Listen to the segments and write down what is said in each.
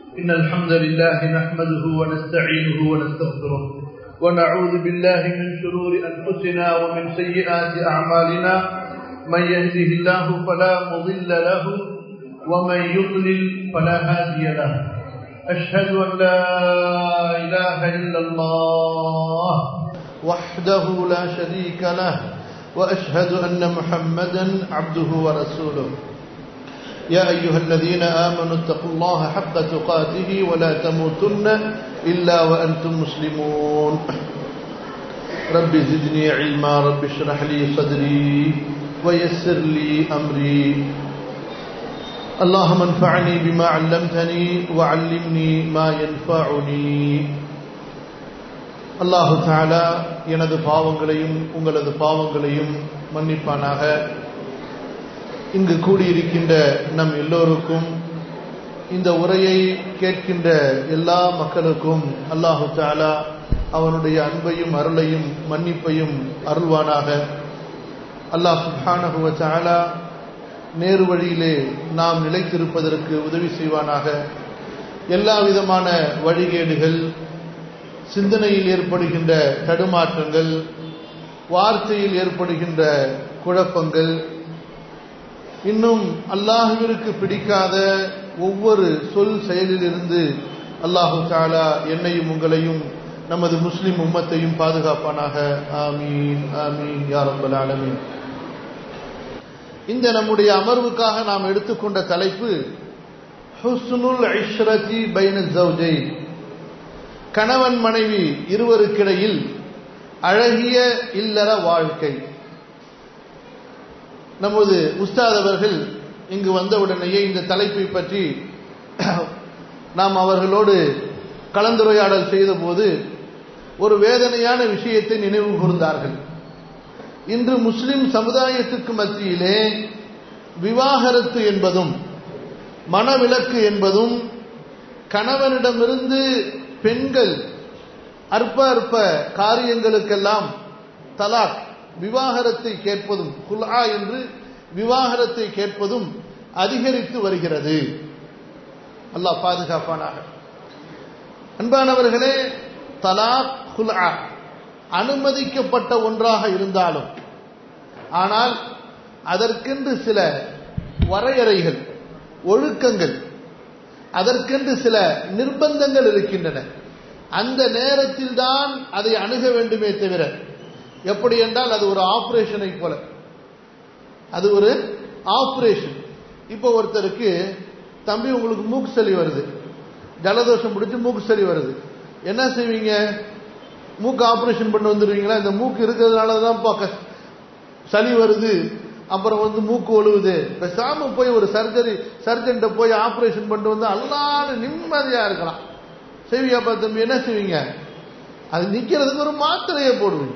إن الحمد لله نحمده ونستعينه ونستغفره ونعوذ بالله من شرور أنفسنا ومن سيئات أعمالنا من يهده الله فلا مضل له ومن يضلل فلا هادي له أشهد أن لا إله إلا الله وحده لا شريك له وأشهد أن محمدا عبده ورسوله يا أيها الذين آمنوا اتقوا الله حق تقاته ولا تموتن إلا وأنتم مسلمون رب زدني علما رب اشرح لي صدري ويسر لي أمري اللهم انفعني بما علمتني وعلمني ما ينفعني அல்லாஹு தாலா எனது பாவங்களையும் உங்களது பாவங்களையும் மன்னிப்பானாக இங்கு கூடியிருக்கின்ற நம் எல்லோருக்கும் இந்த உரையை கேட்கின்ற எல்லா மக்களுக்கும் அல்லாஹு தாலா அவனுடைய அன்பையும் அருளையும் மன்னிப்பையும் அருள்வானாக அல்லாஹ் சுஹானகுவ தாலா நேரு வழியிலே நாம் நிலைத்திருப்பதற்கு உதவி செய்வானாக எல்லா விதமான வழிகேடுகள் சிந்தனையில் ஏற்படுகின்ற தடுமாற்றங்கள் வார்த்தையில் ஏற்படுகின்ற குழப்பங்கள் இன்னும் அல்லாஹுவிற்கு பிடிக்காத ஒவ்வொரு சொல் செயலிலிருந்து அல்லாஹு தாலா என்னையும் உங்களையும் நமது முஸ்லிம் உம்மத்தையும் பாதுகாப்பானாக ஆமீன் ஆமீன் யாரம்பல் ஆலமீன் இந்த நம்முடைய அமர்வுக்காக நாம் எடுத்துக்கொண்ட தலைப்பு ஹுஸ்னுல் ஐஷ்ரதி பைன ஜவுஜை கணவன் மனைவி இருவருக்கிடையில் அழகிய இல்லற வாழ்க்கை நமது உஸ்தாத் அவர்கள் இங்கு வந்தவுடனேயே இந்த தலைப்பை பற்றி நாம் அவர்களோடு கலந்துரையாடல் செய்தபோது ஒரு வேதனையான விஷயத்தை நினைவு கூர்ந்தார்கள் இன்று முஸ்லிம் சமுதாயத்துக்கு மத்தியிலே விவாகரத்து என்பதும் மனவிலக்கு என்பதும் கணவனிடமிருந்து பெண்கள் அற்ப அற்ப காரியங்களுக்கெல்லாம் தலாக் விவாகரத்தை கேட்பதும் குல்ஆ என்று விவாகரத்தை கேட்பதும் அதிகரித்து வருகிறது அல்லாஹ் பாதுகாப்பானாக அன்பானவர்களே தலாக் குல்ஆ அனுமதிக்கப்பட்ட ஒன்றாக இருந்தாலும் ஆனால் அதற்கென்று சில வரையறைகள் ஒழுக்கங்கள் அதற்கென்று சில நிர்பந்தங்கள் இருக்கின்றன அந்த நேரத்தில் தான் அதை அணுக வேண்டுமே தவிர எப்படி என்றால் அது ஒரு ஆபரேஷனை போல அது ஒரு ஆபரேஷன் இப்போ ஒருத்தருக்கு தம்பி உங்களுக்கு மூக்கு சளி வருது ஜலதோஷம் பிடிச்சி மூக்கு சளி வருது என்ன செய்வீங்க மூக்கு ஆபரேஷன் பண்ண வந்துடுவீங்களா இந்த மூக்கு இருக்கிறதுனால தான் பார்க்க சளி வருது அப்புறம் வந்து மூக்கு ஒழுகுது பேசாம போய் ஒரு சர்ஜரி சர்ஜன்ட்ட போய் ஆபரேஷன் பண்ணிட்டு வந்து அல்லான்னு நிம்மதியா இருக்கலாம் செய்வியாப்பா தம்பி என்ன செய்வீங்க அது நிக்கிறதுக்கு ஒரு மாத்திரையை போடுவீங்க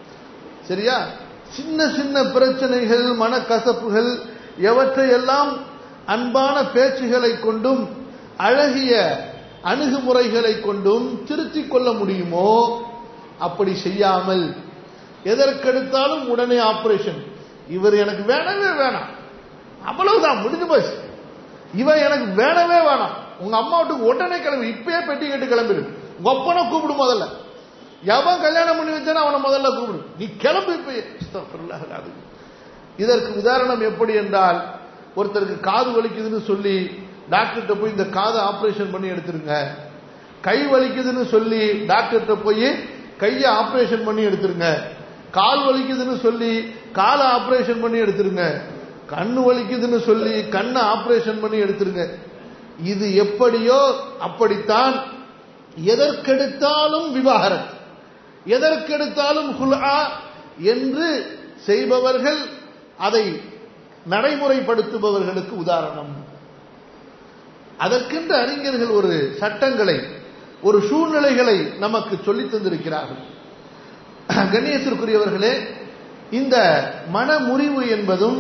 சரியா சின்ன சின்ன பிரச்சனைகள் மனக்கசப்புகள் எவற்றையெல்லாம் அன்பான பேச்சுகளை கொண்டும் அழகிய அணுகுமுறைகளை கொண்டும் திருத்திக் கொள்ள முடியுமோ அப்படி செய்யாமல் எதற்கெடுத்தாலும் உடனே ஆபரேஷன் இவர் எனக்கு வேணவே வேணாம் அவ்வளவுதான் முடிஞ்சு போச்சு இவன் எனக்கு வேணவே வேணாம் உங்க அம்மா வீட்டுக்கு உடனே கிளம்பி இப்பயே பெட்டி கட்டு கிளம்பிடு உங்க அப்பனை கூப்பிடு முதல்ல எவன் கல்யாணம் பண்ணி வச்சானோ அவனை முதல்ல கூப்பிடு நீ கிளம்பு இப்ப இதற்கு உதாரணம் எப்படி என்றால் ஒருத்தருக்கு காது வலிக்குதுன்னு சொல்லி டாக்டர்கிட்ட போய் இந்த காதை ஆபரேஷன் பண்ணி எடுத்துருங்க கை வலிக்குதுன்னு சொல்லி டாக்டர்கிட்ட போய் கையை ஆபரேஷன் பண்ணி எடுத்துருங்க கால் வலிக்குதுன்னு சொல்லி காலை ஆபரேஷன் பண்ணி எடுத்துருங்க கண்ணு வலிக்குதுன்னு சொல்லி கண்ணை ஆபரேஷன் பண்ணி எடுத்துருங்க இது எப்படியோ அப்படித்தான் எதற்கெடுத்தாலும் விவாகரத் எதற்கெடுத்தாலும் ஹுல்ஆ என்று செய்பவர்கள் அதை நடைமுறைப்படுத்துபவர்களுக்கு உதாரணம் அதற்கென்று அறிஞர்கள் ஒரு சட்டங்களை ஒரு சூழ்நிலைகளை நமக்கு சொல்லித் தந்திருக்கிறார்கள் கண்ணியத்திற்குரியவர்களே இந்த மனமுறிவு என்பதும்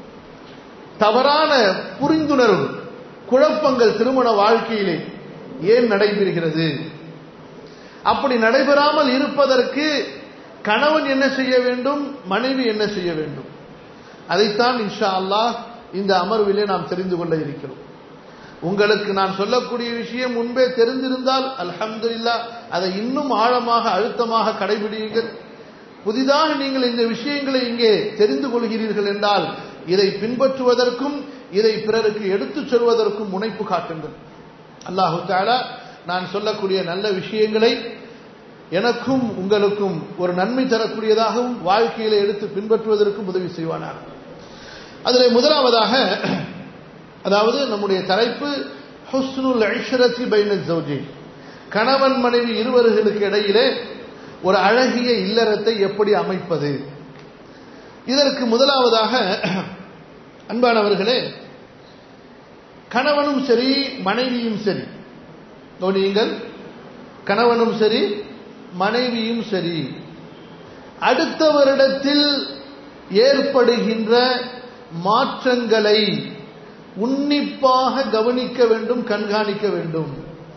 தவறான புரிந்துணர்வு குழப்பங்கள் திருமண வாழ்க்கையிலே ஏன் நடைபெறுகிறது அப்படி நடைபெறாமல் இருப்பதற்கு கணவன் என்ன செய்ய வேண்டும் மனைவி என்ன செய்ய வேண்டும் அதைத்தான் இன்ஷா அல்லாஹ் இந்த அமர்விலே நாம் தெரிந்து கொள்ள இருக்கிறோம் உங்களுக்கு நான் சொல்லக்கூடிய விஷயம் முன்பே தெரிந்திருந்தால் அல்ஹம்துலில்லாஹ் அதை இன்னும் ஆழமாக அழுத்தமாக கடைபிடியுங்கள் புதிதாக நீங்கள் இந்த விஷயங்களை இங்கே தெரிந்து கொள்கிறீர்கள் என்றால் இதை பின்பற்றுவதற்கும் இதை பிறருக்கு எடுத்துச் சொல்வதற்கும் முனைப்பு காட்டுங்கள் அல்லாஹு தாலா நான் சொல்லக்கூடிய நல்ல விஷயங்களை எனக்கும் உங்களுக்கும் ஒரு நன்மை தரக்கூடியதாகவும் வாழ்க்கையில எடுத்து பின்பற்றுவதற்கும் உதவி செய்வானார் அதில் முதலாவதாக அதாவது நம்முடைய தலைப்பு ஹுஸ்னுல் ஐஷரத்தி பைன ஜௌஜி கணவன் மனைவி இருவர்களுக்கு இடையிலே ஒரு அழகிய இல்லறத்தை எப்படி அமைப்பது இதற்கு முதலாவதாக அன்பானவர்களே கணவனும் சரி மனைவியும் சரி கவனியுங்கள் கணவனும் சரி மனைவியும் சரி அடுத்தவரிடத்தில் ஏற்படுகின்ற மாற்றங்களை உன்னிப்பாக கவனிக்க வேண்டும் கண்காணிக்க வேண்டும்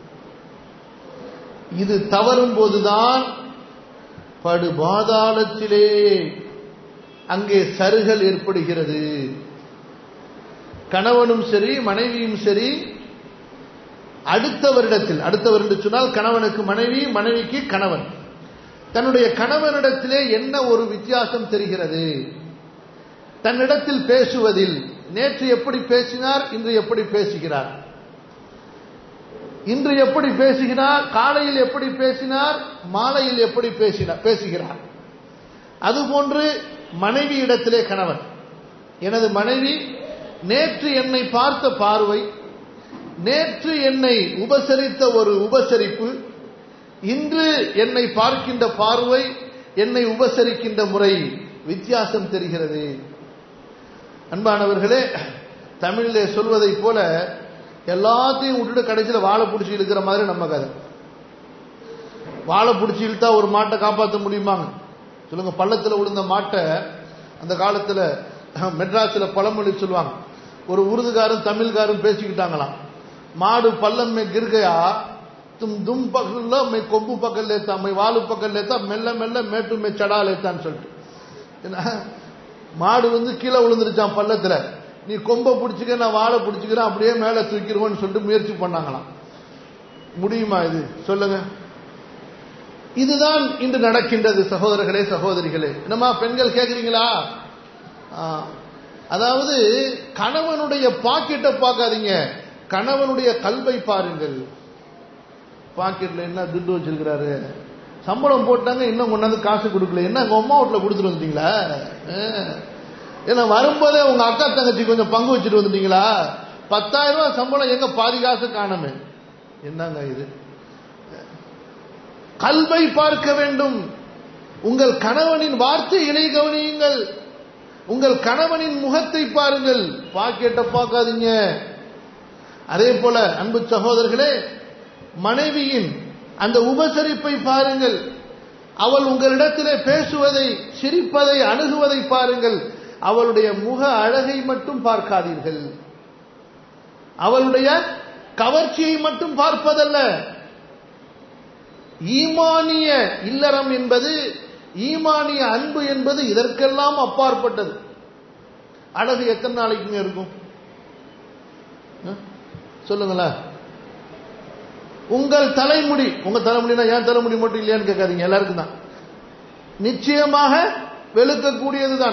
இது தவறும் போதுதான் படு பாதாளத்திலே அங்கே சருகல் ஏற்படுகிறது கணவனும் சரி மனைவியும் சரி அடுத்தவரிடத்தில் அடுத்தவர் என்று சொன்னால் கணவனுக்கு மனைவி மனைவிக்கு கணவன் தன்னுடைய கணவனிடத்திலே என்ன ஒரு வித்தியாசம் தெரிகிறது தன்னிடத்தில் பேசுவதில் நேற்று எப்படி பேசினார் இன்று எப்படி பேசுகிறார் இன்று எப்படி பேசுகிறார் காலையில் எப்படி பேசினார் மாலையில் எப்படி பேசினார் பேசுகிறார் அதுபோன்று மனைவி இடத்திலே கணவன் எனது மனைவி நேற்று என்னை பார்த்த பார்வை நேற்று என்னை உபசரித்த ஒரு உபசரிப்பு இன்று என்னை பார்க்கின்ற பார்வை என்னை உபசரிக்கின்ற முறை வித்தியாசம் தெரிகிறது அன்பானவர்களே தமிழிலே சொல்வதைப் போல எல்லாத்தையும் விட்டுட்டு கடைசியில் வாழை பிடிச்சி இழுக்கிற மாதிரி நம்ம கதை வாழை பிடிச்சி இழுத்தா ஒரு மாட்டை காப்பாற்ற முடியுமாங்க சொல்லுங்க பள்ளத்தில் விழுந்த மாட்டை அந்த காலத்தில் மெட்ராஸில் பழமொழி சொல்லுவாங்க ஒரு உருதுகாரும் தமிழ்காரும் பேசிக்கிட்டாங்களாம் மாடு பள்ளம் மே गिर गया तुम दुम पकड़ लो मैं கொம்பு பக்கல் लेता मैं வாலு பக்கல் लेता மெல்ல மெல்ல மேட்டு மே சடா लेताன்னு சொல்லிட்டு ஏன்னா மாடு வந்து கீழே விழுந்துருச்சான் பள்ளத்துல நீ கொம்பை பிடிச்சிக்க நான் வாழை பிடிச்சிக்கிறேன் அப்படியே மேலே தூக்கிடுவோன்னு சொல்லிட்டு முயற்சி பண்ணாங்களாம் முடியுமா இது சொல்லுங்க இதுதான் இன்று நடக்கின்றது சகோதரர்களே சகோதரிகளே என்னம்மா பெண்கள் கேட்குறீங்களா அதாவது கணவனுடைய பாக்கெட்டை பார்க்காதீங்க கணவனுடைய கல்வை பாருங்கள் பாக்கெட்ல என்ன துட்டு வச்சிருக்கிறாரு சம்பளம் போட்டாங்க இன்னும் கொண்டாந்து காசு கொடுக்கல என்ன உங்க அம்மா வீட்டுல கொடுத்துட்டு வந்துட்டீங்களா ஏன்னா வரும்போதே உங்க அக்கா தங்கச்சி கொஞ்சம் பங்கு வச்சுட்டு வந்துட்டீங்களா பத்தாயிரம் ரூபாய் சம்பளம் எங்க பாதி காசு காணமே என்னங்க இது கல்வை பார்க்க வேண்டும் உங்கள் கணவனின் வார்த்தைகளை கவனியுங்கள் உங்கள் கணவனின் முகத்தை பாருங்கள் பாக்கெட்டை பார்க்காதீங்க அதே போல அன்பு சகோதரர்களே மனைவியின் அந்த உபசரிப்பை பாருங்கள் அவள் உங்களிடத்திலே பேசுவதை சிரிப்பதை அணுகுவதை பாருங்கள் அவளுடைய முக அழகை மட்டும் பார்க்காதீர்கள் அவளுடைய கவர்ச்சியை மட்டும் பார்ப்பதல்ல ஈமானிய இல்லறம் என்பது ஈமானிய அன்பு என்பது இதற்கெல்லாம் அப்பாற்பட்டது அழகு எத்தனை நாளைக்குங்க இருக்கும் சொல்லுங்களேன் உங்கள் தலைமுடி உங்க தலைமுடினா ஏன் தலைமுடி மட்டும் இல்லையான்னு கேட்காதீங்க எல்லாருக்கும் தான் நிச்சயமாக வெளுக்கக்கூடியதுதான்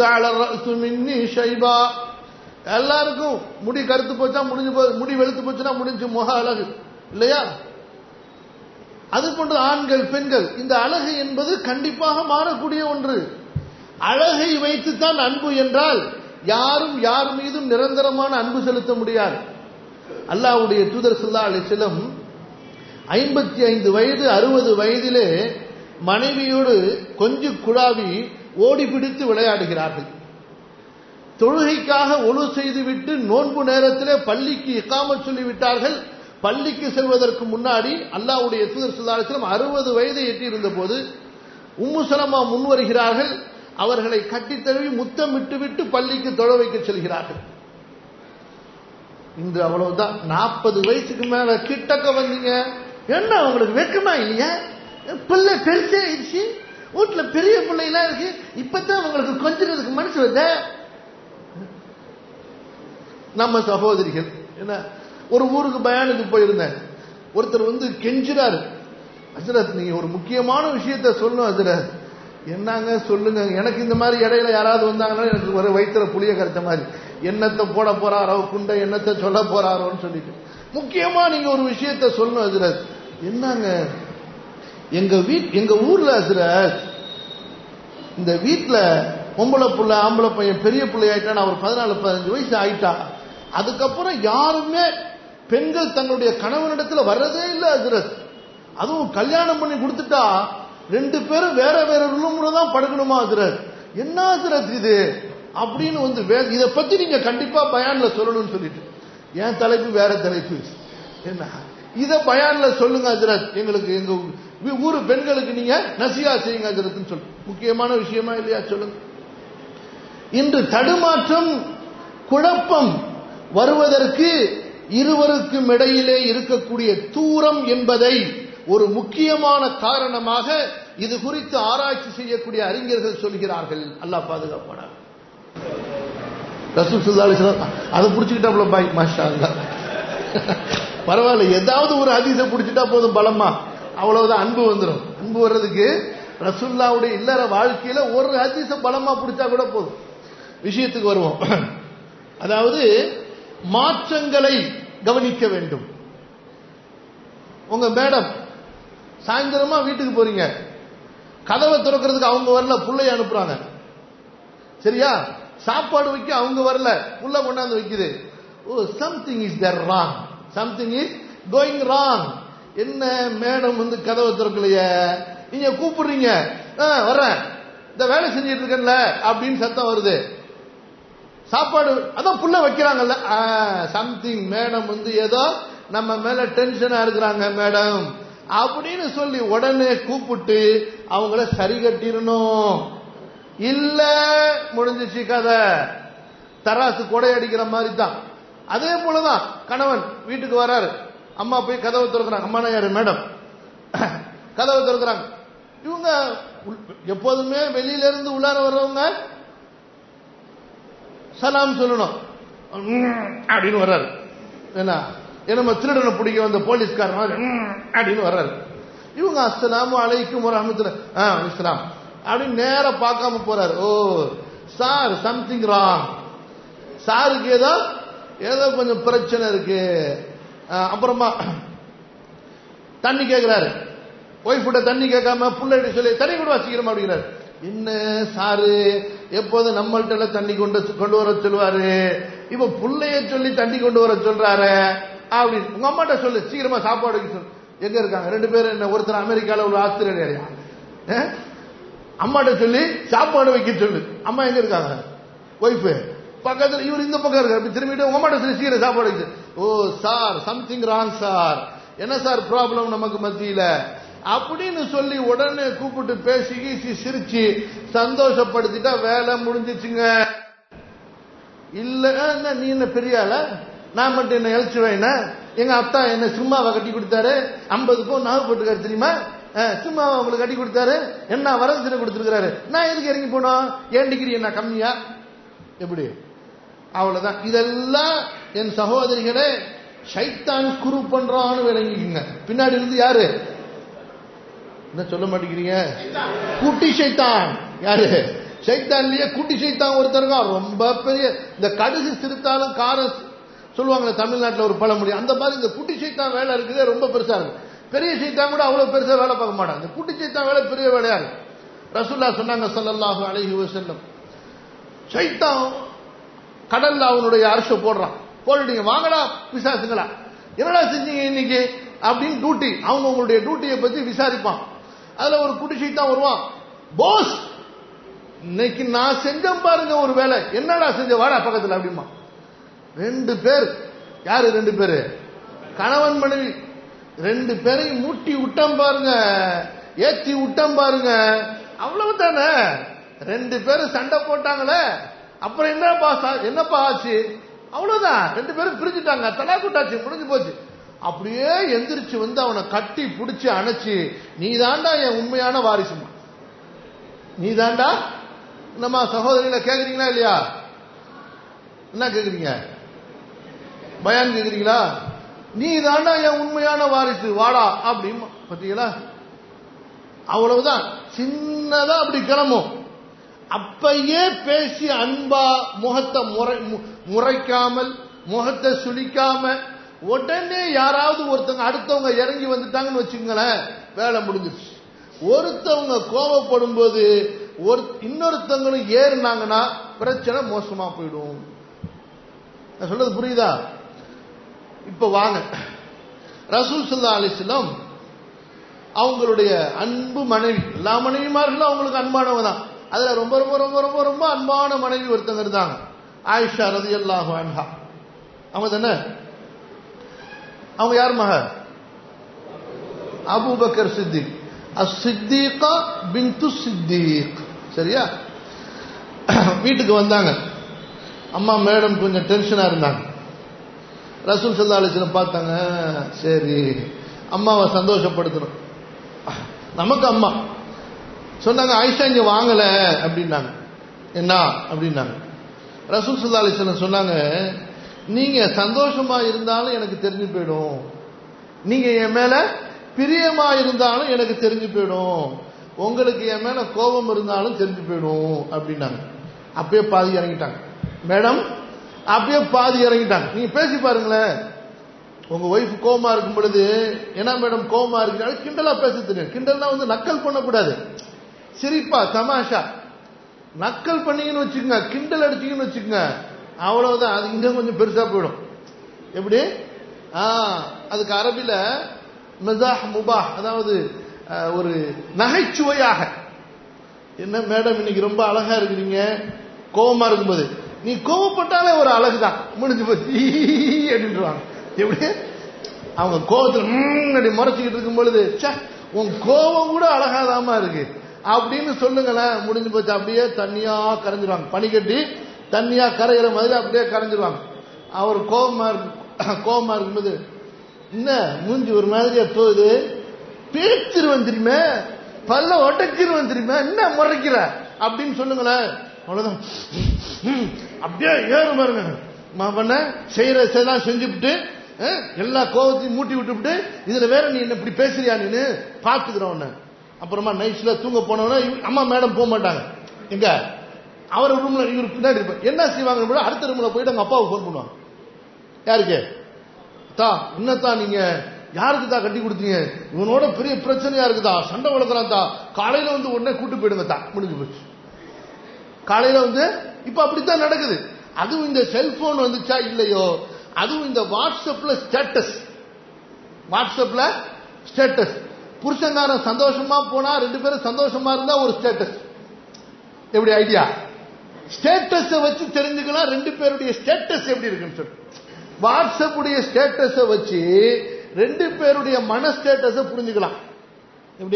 எல்லாருக்கும் முடி கருத்து போச்சா முடிஞ்சு போ முடி வெளுத்து போச்சுன்னா முடிஞ்சு முக அழகு இல்லையா அது போன்று ஆண்கள் பெண்கள் இந்த அழகு என்பது கண்டிப்பாக மாறக்கூடிய ஒன்று அழகை வைத்துத்தான் அன்பு என்றால் யாரும் யார் மீதும் நிரந்தரமான அன்பு செலுத்த முடியாது அல்லாவுடைய தூதர் சொல்லா அலிசலம் ஐம்பத்தி ஐந்து வயது அறுபது வயதிலே மனைவியோடு கொஞ்சு குழாவி ஓடி பிடித்து விளையாடுகிறார்கள் தொழுகைக்காக ஒழு செய்துவிட்டு நோன்பு நேரத்திலே பள்ளிக்கு இக்காம சொல்லிவிட்டார்கள் பள்ளிக்கு செல்வதற்கு முன்னாடி அல்லாவுடைய தூதர் சுல்லாசலம் அறுபது வயதை எட்டியிருந்த போது உம்முசலமா முன் வருகிறார்கள் அவர்களை கட்டித் தழுவி முத்தமிட்டு விட்டு பள்ளிக்கு தொழ வைக்க செல்கிறார்கள் இன்று அவ்வளவுதான் நாற்பது வயசுக்கு மேல கிட்டக்க வந்தீங்க என்ன அவங்களுக்கு வெக்கமா இல்லையா பிள்ளை பெருசாயிடுச்சு வீட்டுல பெரிய பிள்ளைலாம் இருக்கு இப்பதான் அவங்களுக்கு கொஞ்சிறதுக்கு மனசு வருத நம்ம சகோதரிகள் என்ன ஒரு ஊருக்கு பயானுக்கு போயிருந்தேன் ஒருத்தர் வந்து கெஞ்சுறாரு ஹசரத் நீங்க ஒரு முக்கியமான விஷயத்த சொல்லணும் ஹசரத் என்னங்க சொல்லுங்க எனக்கு இந்த மாதிரி இடையில யாராவது வந்தாங்கன்னா எனக்கு ஒரு வயிற்றுல புளிய கரைச்ச மாதிரி என்னத்தை போட போறாரோ குண்டை என்னத்தை சொல்ல போறாரோன்னு சொல்லிட்டு முக்கியமா நீங்க ஒரு விஷயத்த சொல்லணும் ஹசரத் என்னங்க எங்க வீட் எங்க ஊர்ல ஹசரத் இந்த வீட்டுல பொம்பளை புள்ள ஆம்பளை பையன் பெரிய பிள்ளை ஆயிட்டான் அவர் பதினாலு பதினஞ்சு வயசு ஆயிட்டா அதுக்கப்புறம் யாருமே பெண்கள் தன்னுடைய கணவனிடத்துல வர்றதே இல்லை ஹசரத் அதுவும் கல்யாணம் பண்ணி கொடுத்துட்டா ரெண்டு பேரும் வேற வேற ரூம்ல தான் படுக்கணுமா ஹசரத் என்ன ஹசரத் இது அப்படின்னு வந்து வே- இத பத்தி நீங்க கண்டிப்பா பயான்ல சொல்லணும்னு சொல்லிட்டு என் தலைப்பு வேற தலைப்பு என்ன இத பயான்ல சொல்லுங்க ஹசரத் எங்களுக்கு எங்க ஊ- ஊரு பெண்களுக்கு நீங்க நசியா செய்யுங்க ஹசரத்னு சொல்லு முக்கியமான விஷயமா இல்லையா சொல்லுங்க இன்று தடுமாற்றம் குழப்பம் வருவதற்கு இருவருக்கும் இடையிலே இருக்கக்கூடிய தூரம் என்பதை ஒரு முக்கியமான காரணமாக இது குறித்து ஆராய்ச்சி செய்யக்கூடிய அறிஞர்கள் சொல்கிறார்கள் அல்லாஹ் பாதுகாப்பானார் ரசூல் ஸல்லல்லாஹு அலைஹி வஸல்லம் அதை பிடிச்சிக்கிட்டாப்புல பாய் மாஷா அல்லாஹ் பரவாயில்ல ஏதாவது ஒரு ஹதீஸை பிடிச்சிட்டா போதும் பலமா அவ்வளவுதான் அன்பு வந்துடும் அன்பு வர்றதுக்கு ரசூல்லாவுடைய இல்லற வாழ்க்கையில ஒரு ஹதீஸை பலமா பிடிச்சா கூட போதும் விஷயத்துக்கு வருவோம் அதாவது மாற்றங்களை கவனிக்க வேண்டும் உங்க மேடம் சாயந்தரமா வீட்டுக்கு போறீங்க கதவை திறக்கிறதுக்கு அவங்க வரல புள்ளைய அனுப்புறாங்க சரியா சாப்பாடு வைக்க அவங்க வரல புள்ள கொண்டாந்து வைக்குது oh something is there wrong something is going wrong என்ன மேடம் வந்து கதவை திறக்கலையே நீங்க கூப்பிடுறீங்க ஆ, வர்றேன் இந்த வேலை செஞ்சிட்டு இருக்கேன்ல அப்படின்னு சத்தம் வருது சாப்பாடு அதான் புள்ள வைக்கிறாங்கல்ல சம்திங் மேடம் வந்து ஏதோ நம்ம மேல டென்ஷனா இருக்கிறாங்க மேடம் அப்படின்னு சொல்லி உடனே கூப்பிட்டு அவங்கள சரி கட்டிடணும் இல்ல முடிஞ்சிச்சு கதை தராசு கொடை அடிக்கிற மாதிரி தான் அதே போலதான் கணவன் வீட்டுக்கு வராரு அம்மா போய் கதவை திறக்கிறாங்க அம்மா யாரு மேடம் கதவை திறக்கிறாங்க இவங்க உள்- எப்போதுமே வெளியில இருந்து உள்ளார வர்றவங்க சலாம் சொல்லணும் உம் அப்படின்னு வர்றாரு என்ன நம்ம திருடனை பிடிக்க வந்த போலீஸ்காரன் மாதிரி உம் அப்படின்னு வர்றாரு இவங்க அஸ்ஸலாமு அலைக்கும் ஒரு அமத்துல ஆ இஸ்லாம் அப்படின்னு நேரா பார்க்காம போறாரு ஓ சார் சம்திங் ராங் சாருக்கு ஏதோ ஏதோ கொஞ்சம் பிரச்சனை இருக்கு ஆ, அப்புறமா தண்ணி கேட்கிறாரு ஒய்ஃப் கிட்ட தண்ணி கேட்காம புள்ளைகிட்ட சொல்லி தண்ணி கொண்டு வா சீக்கிரமா அப்படிங்கிறாரு என்ன சாரு எப்போது நம்மள்ட்ட எல்லாம் தண்ணி கொண்டு கொண்டு வர சொல்லுவாரு இப்ப புள்ளைய சொல்லி தண்ணி கொண்டு வர சொல்றாரு அப்படின்னு உங்க அம்மாட்ட சொல்லு சீக்கிரமா சாப்பாடு வைக்க சொல்லு எங்க இருக்காங்க ரெண்டு பேரும் என்ன ஒருத்தர் அமெரிக்கால ஒரு ஆஸ்திரேலியா அஹ்? அம்மாட்ட சொல்லி சாப்பாடு வைக்க சொல்லு அம்மா எங்க இருக்காங்க ஒய்ஃபு பக்கத்துல இவர் இந்த பக்கம் இருக்காரு இப்படி திரும்பிட்டு உங்க அம்மாட்ட சொல்லி சீக்கிரம் சாப்பாடு வைக்க oh sir something wrong sir என்ன சார் ப்ராப்ளம் நமக்கு மத்தியில அப்படின்னு சொல்லி உடனே கூப்பிட்டு பேசி கீசி சிரிச்சு சந்தோஷப்படுத்திட்டா வேலை முடிஞ்சிச்சுங்க இல்ல என்ன நீ என்ன பெரிய ஆளா நான் மட்டும் என்ன இழைச்சுவேன் எங்க அத்தா என்ன சும்மாவை கட்டி கொடுத்தாரு ஐம்பது பவுன் நாவு போட்டுக்காரு தெரியுமா அஹ், சும்மாவை உங்களுக்கு கட்டி கொடுத்தாரு என்ன வரதட்சணை கொடுத்துருக்காரு நான் எதுக்கு இறங்கி போனோம் ஏன் டிகிரி என்ன கம்மியா எப்படி அவ்வளவுதான் இதெல்லாம் என் சகோதரிகளே சைத்தான் குரு பண்றான்னு விளங்கிக்குங்க பின்னாடி இருந்து யாரு என்ன சொல்ல மாட்டேங்கிறீங்க குட்டி சைத்தான் யாரு சைத்தான்லயே குட்டி சைத்தான் ஒருத்தருங்க ரொம்ப பெரிய இந்த கடுகு சிறுத்தாலும் காரம் சொல்லுவாங்களே தமிழ்நாட்டுல ஒரு பழமொழி அந்த மாதிரி இந்த குட்டி சைத்தான் வேலை இருக்குது ரொம்ப பெருசா இருக்கு பெரிய சைத்தான் கூட அவ்வளவு பெருசா வேலை பார்க்க மாட்டாங்க இந்த குட்டி சைத்தான் வேலை பெரிய வேலையா இருக்கு ரசூல்லா சொன்னாங்க ஸல்லல்லாஹு அலைஹி வஸல்லம் சைத்தான் கடல்ல அவனுடைய அரச போடுறான் போட்டுட்டீங்க வாங்கடா விசாரிச்சுங்களா என்னடா செஞ்சீங்க இன்னைக்கு அப்படின்னு டியூட்டி அவங்க உங்களுடைய டியூட்டியை பத்தி விசாரிப்பான் அதுல ஒரு குடிசை தான் வருவான் போஸ் இன்னைக்கு நான் செஞ்சேன் பாருங்க ஒரு வேலை என்னடா செஞ்ச வாடா பக்கத்துல அப்படிமா ரெண்டு பேர் யாரு ரெண்டு பேரு கணவன் மனைவி ரெண்டு பேரையும் மூட்டி விட்டம் பாருங்க ஏத்தி விட்டம் பாருங்க அவ்வளவு தானே ரெண்டு பேரும் சண்டை போட்டாங்களே அப்புறம் என்னப்பா சா- என்னப்பா ஆச்சு அவ்வளவுதான் ரெண்டு பேரும் பிரிஞ்சுட்டாங்க தலா கூட்டாச்சு முடிஞ்சு போச்சு அப்படியே எந்திரிச்சு வந்து அவனை கட்டி பிடிச்சு அணைச்சு நீ தாண்டா என் உண்மையான வாரிசுமா நீ தாண்டா நம்ம சகோதரிகளை கேக்குறீங்களா இல்லையா என்ன கேக்குறீங்க பயான் கேக்குறீங்களா நீ தாண்டா என் உண்மையான வாரிசு வாடா அப்படின்னு பார்த்தீங்களா அவ்வளவுதான் சின்னதா அப்படி கிளம்பும் அப்பயே பேசி அன்பா முகத்தை முறை மு- முறைக்காமல் முகத்தை சுளிக்காம உடனே யாராவது ஒருத்தவங்க அடுத்தவங்க இறங்கி வந்துட்டாங்கன்னு வச்சுங்களேன் வேலை முடிஞ்சிருச்சு ஒருத்தவங்க கோபப்படும் போது ஒரு இன்னொருத்தவங்களும் ஏறுனாங்கன்னா பிரச்சனை மோசமா போயிடும் நான் சொல்றது புரியுதா இப்ப வாங்க ரசூல் சல்லா அலிஸ்லாம் அவங்களுடைய அன்பு மனைவி எல்லா மனைவிமார்களும் அவங்களுக்கு அன்பானவங்க தான் அதுல ரொம்ப ரொம்ப ரொம்ப ரொம்ப ரொம்ப அன்பான மனைவி ஒருத்தங்க இருந்தாங்க ஆயிஷா ரதி அல்லாஹு அன்ஹா அவங்க தானே அவங்க யார் மக அபூபக்கர் சித்திக் அசித்தீகா பின்து சித்தீக் சரியா வீட்டுக்கு வந்தாங்க அம்மா மேடம் கொஞ்சம் டென்ஷனா இருந்தாங்க ரசூல் சல்லா அலிஸ்லம் பார்த்தாங்க சரி அம்மாவை சந்தோஷப்படுத்தணும் நமக்கு அம்மா சொன்னாங்க ஆயிஷா இங்க வாங்கல அப்படின்னாங்க என்ன அப்படின்னாங்க ரசூல் சல்லா அலிஸ்லம் சொன்னாங்க நீங்க சந்தோஷமா இருந்தாலும் எனக்கு தெரிஞ்சு போயிடும் நீங்க என் மேல பிரியமா இருந்தாலும் எனக்கு தெரிஞ்சு போயிடும் உங்களுக்கு என் மேல கோபம் இருந்தாலும் தெரிஞ்சு போயிடும் அப்படின்னாங்க அப்பயே பாதி இறங்கிட்டாங்க மேடம் அப்பயே பாதி இறங்கிட்டாங்க நீங்க பேசி பாருங்களேன் உங்க ஒய்ஃப் கோமா இருக்கும் பொழுது என்ன மேடம் கோமா இருக்கு கிண்டலா பேச தெரியும் கிண்டல்னா வந்து நக்கல் பண்ணக்கூடாது சிரிப்பா தமாஷா நக்கல் பண்ணீங்கன்னு வச்சுக்கோங்க கிண்டல் அடிச்சீங்கன்னு வச்சுக்கோங்க அவ்வளவுதான் அது இன்னும் கொஞ்சம் பெருசா போயிடும் எப்படி ஆ அதுக்கு அரபில மசாஹ் முபாஹ் அதாவது அஹ், ஒரு நகைச்சுவையாக என்ன மேடம் இன்னைக்கு ரொம்ப அழகா இருக்கிறீங்க கோவமா இருக்கும்போது நீ கோவப்பட்டாலே ஒரு அழகுதான் முடிஞ்சு போச்சு ஈ அப்படின்றாங்க எப்படி அவங்க கோவத்துல ம் அப்படி முறைச்சிக்கிட்டு இருக்கும் பொழுது ச்சே உன் கோவம் கூட அழகாதாமா இருக்கு அப்படின்னு சொல்லுங்களேன் முடிஞ்சு போச்சு அப்படியே தண்ணியா கரைஞ்சிருவாங்க பனிக்கட்டி தண்ணியா கரைகிற மாதிரி அப்படியே கரைஞ்சிருவாங்க அவர் கோவமா இருக்கு கோவமா இருக்கும்போது என்ன மூஞ்சி ஒரு மாதிரியா போகுது பேச்சிருவன் தெரியுமே பல்ல ஒட்டச்சிருவன் தெரியுமா என்ன முறைக்கிற அப்படின்னு சொல்லுங்களேன் அவ்வளவுதான் ம், அப்படியே ஏறும் பாருங்க நான் பண்ண செய்யற செய்யலாம் செஞ்சுவிட்டு அஹ், எல்லா கோவத்தையும் மூட்டி விட்டுவிட்டு இதுல வேற நீ என்ன இப்படி பேசுறியா நீனு பாத்துக்கிறோம் உன்னை அப்புறமா நைட்ஸ்ல தூங்க போனவன அம்மா மேடம் போக மாட்டாங்க எங்க அவர் ரூம்ல இவர் பின்னாடி இருப்பார் என்ன செய்வாங்க அடுத்த ரூம்ல போயிட்டு அவங்க அப்பாவுக்கு ஃபோன் பண்ணுவாங்க யாருக்கு தா என்னத்தான் நீங்க யாருக்கு தான் கட்டி கொடுத்தீங்க இவனோட பெரிய பிரச்சனையா இருக்குதா சண்டை வளர்க்குறான் தா காலையில வந்து உடனே கூட்டு போயிடுங்க தா முடிஞ்சு போச்சு காலையில வந்து இப்ப அப்படித்தான் நடக்குது அதுவும் இந்த செல்போன் வந்துச்சா இல்லையோ அதுவும் இந்த வாட்ஸ்அப்ல ஸ்டேட்டஸ் வாட்ஸ்அப்ல ஸ்டேட்டஸ் புருஷங்காரன் சந்தோஷமா போனா ரெண்டு பேரும் சந்தோஷமா இருந்தா ஒரு ஸ்டேட்டஸ் எப்படி ஐடியா ஸ்டேட்டஸை வச்சு தெரிஞ்சுக்கலாம் ரெண்டு பேருடைய ஸ்டேட்டஸ் எப்படி இருக்குன்னு சொல்லி வாட்ஸ்அப் உடைய ஸ்டேட்டஸை வச்சு ரெண்டு பேருடைய மன ஸ்டேட்டஸை புரிஞ்சுக்கலாம் எப்படி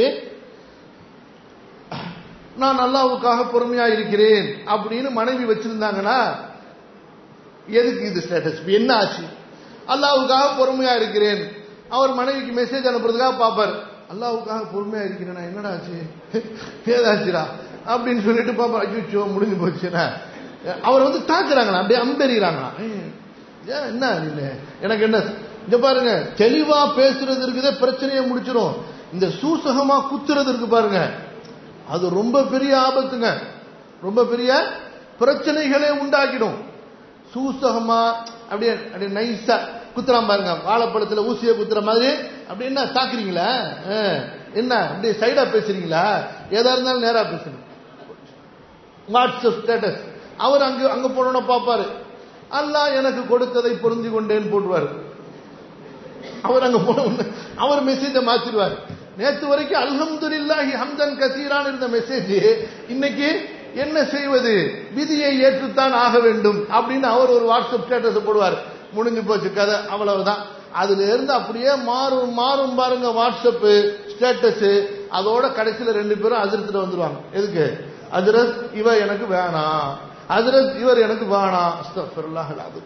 நான் அல்லாவுக்காக பொறுமையா இருக்கிறேன் அப்படின்னு மனைவி வச்சிருந்தாங்கன்னா எதுக்கு இது ஸ்டேட்டஸ் என்ன ஆச்சு அல்லாவுக்காக பொறுமையா இருக்கிறேன் அவர் மனைவிக்கு மெசேஜ் அனுப்புறதுக்காக பார்ப்பார் அல்லாவுக்காக பொறுமையா இருக்கிறேனா என்னடா ஆச்சு ஏதாச்சுடா அப்படின்னு சொல்லிட்டு பாப்பா அச்சோ முடிஞ்சு போச்சுன்னா அவர் வந்து தாக்குறாங்களா அப்படியே அம்பெறிகிறாங்களா ஏன் என்ன நீங்க எனக்கு என்ன இங்க பாருங்க தெளிவா பேசுறது இருக்குதே பிரச்சனையை முடிச்சிடும் இந்த சூசகமா குத்துறது இருக்கு பாருங்க அது ரொம்ப பெரிய ஆபத்துங்க ரொம்ப பெரிய பிரச்சனைகளே உண்டாக்கிடும் சூசகமா அப்படியே அப்படியே நைஸா குத்துறான் பாருங்க வாழைப்பழத்துல ஊசியை குத்துற மாதிரி அப்படி என்ன தாக்குறீங்களா ஆ, என்ன அப்படியே சைடா பேசுறீங்களா ஏதா இருந்தாலும் நேரா பேசுங்க வாட்ஸ்அப் ஸ்டேட்டஸ் அவர் அங்க அங்க போனோட பாப்பாரு அல்லாஹ் எனக்கு கொடுத்ததை புரிஞ்சு கொண்டேன்னு போடுவாரு அவர் அங்க போன உடனே அவர் மெசேஜை மாத்திடுவார் நேத்து வரைக்கும் அல்ஹம்துலில்லாஹி ஹம்தன் கசீரான் இருந்த மெசேஜ் இன்னைக்கு என்ன செய்வது விதியை ஏற்றுத்தான் ஆக வேண்டும் அப்படின்னு அவர் ஒரு வாட்ஸ்அப் ஸ்டேட்டஸ் போடுவார் முடிஞ்சு போச்சு கதை அவ்வளவுதான் அதுல இருந்து அப்படியே மாறும் மாறும் பாருங்க வாட்ஸ்அப் ஸ்டேட்டஸ் அதோட கடைசியில ரெண்டு பேரும் அதிர்த்துல வந்துருவாங்க எதுக்கு அதிரத் இவ எனக்கு வேணாம் அதிரத் இவர் எனக்கு வேணாம் அஸ்தக்ஃபிருல்லாஹ் அது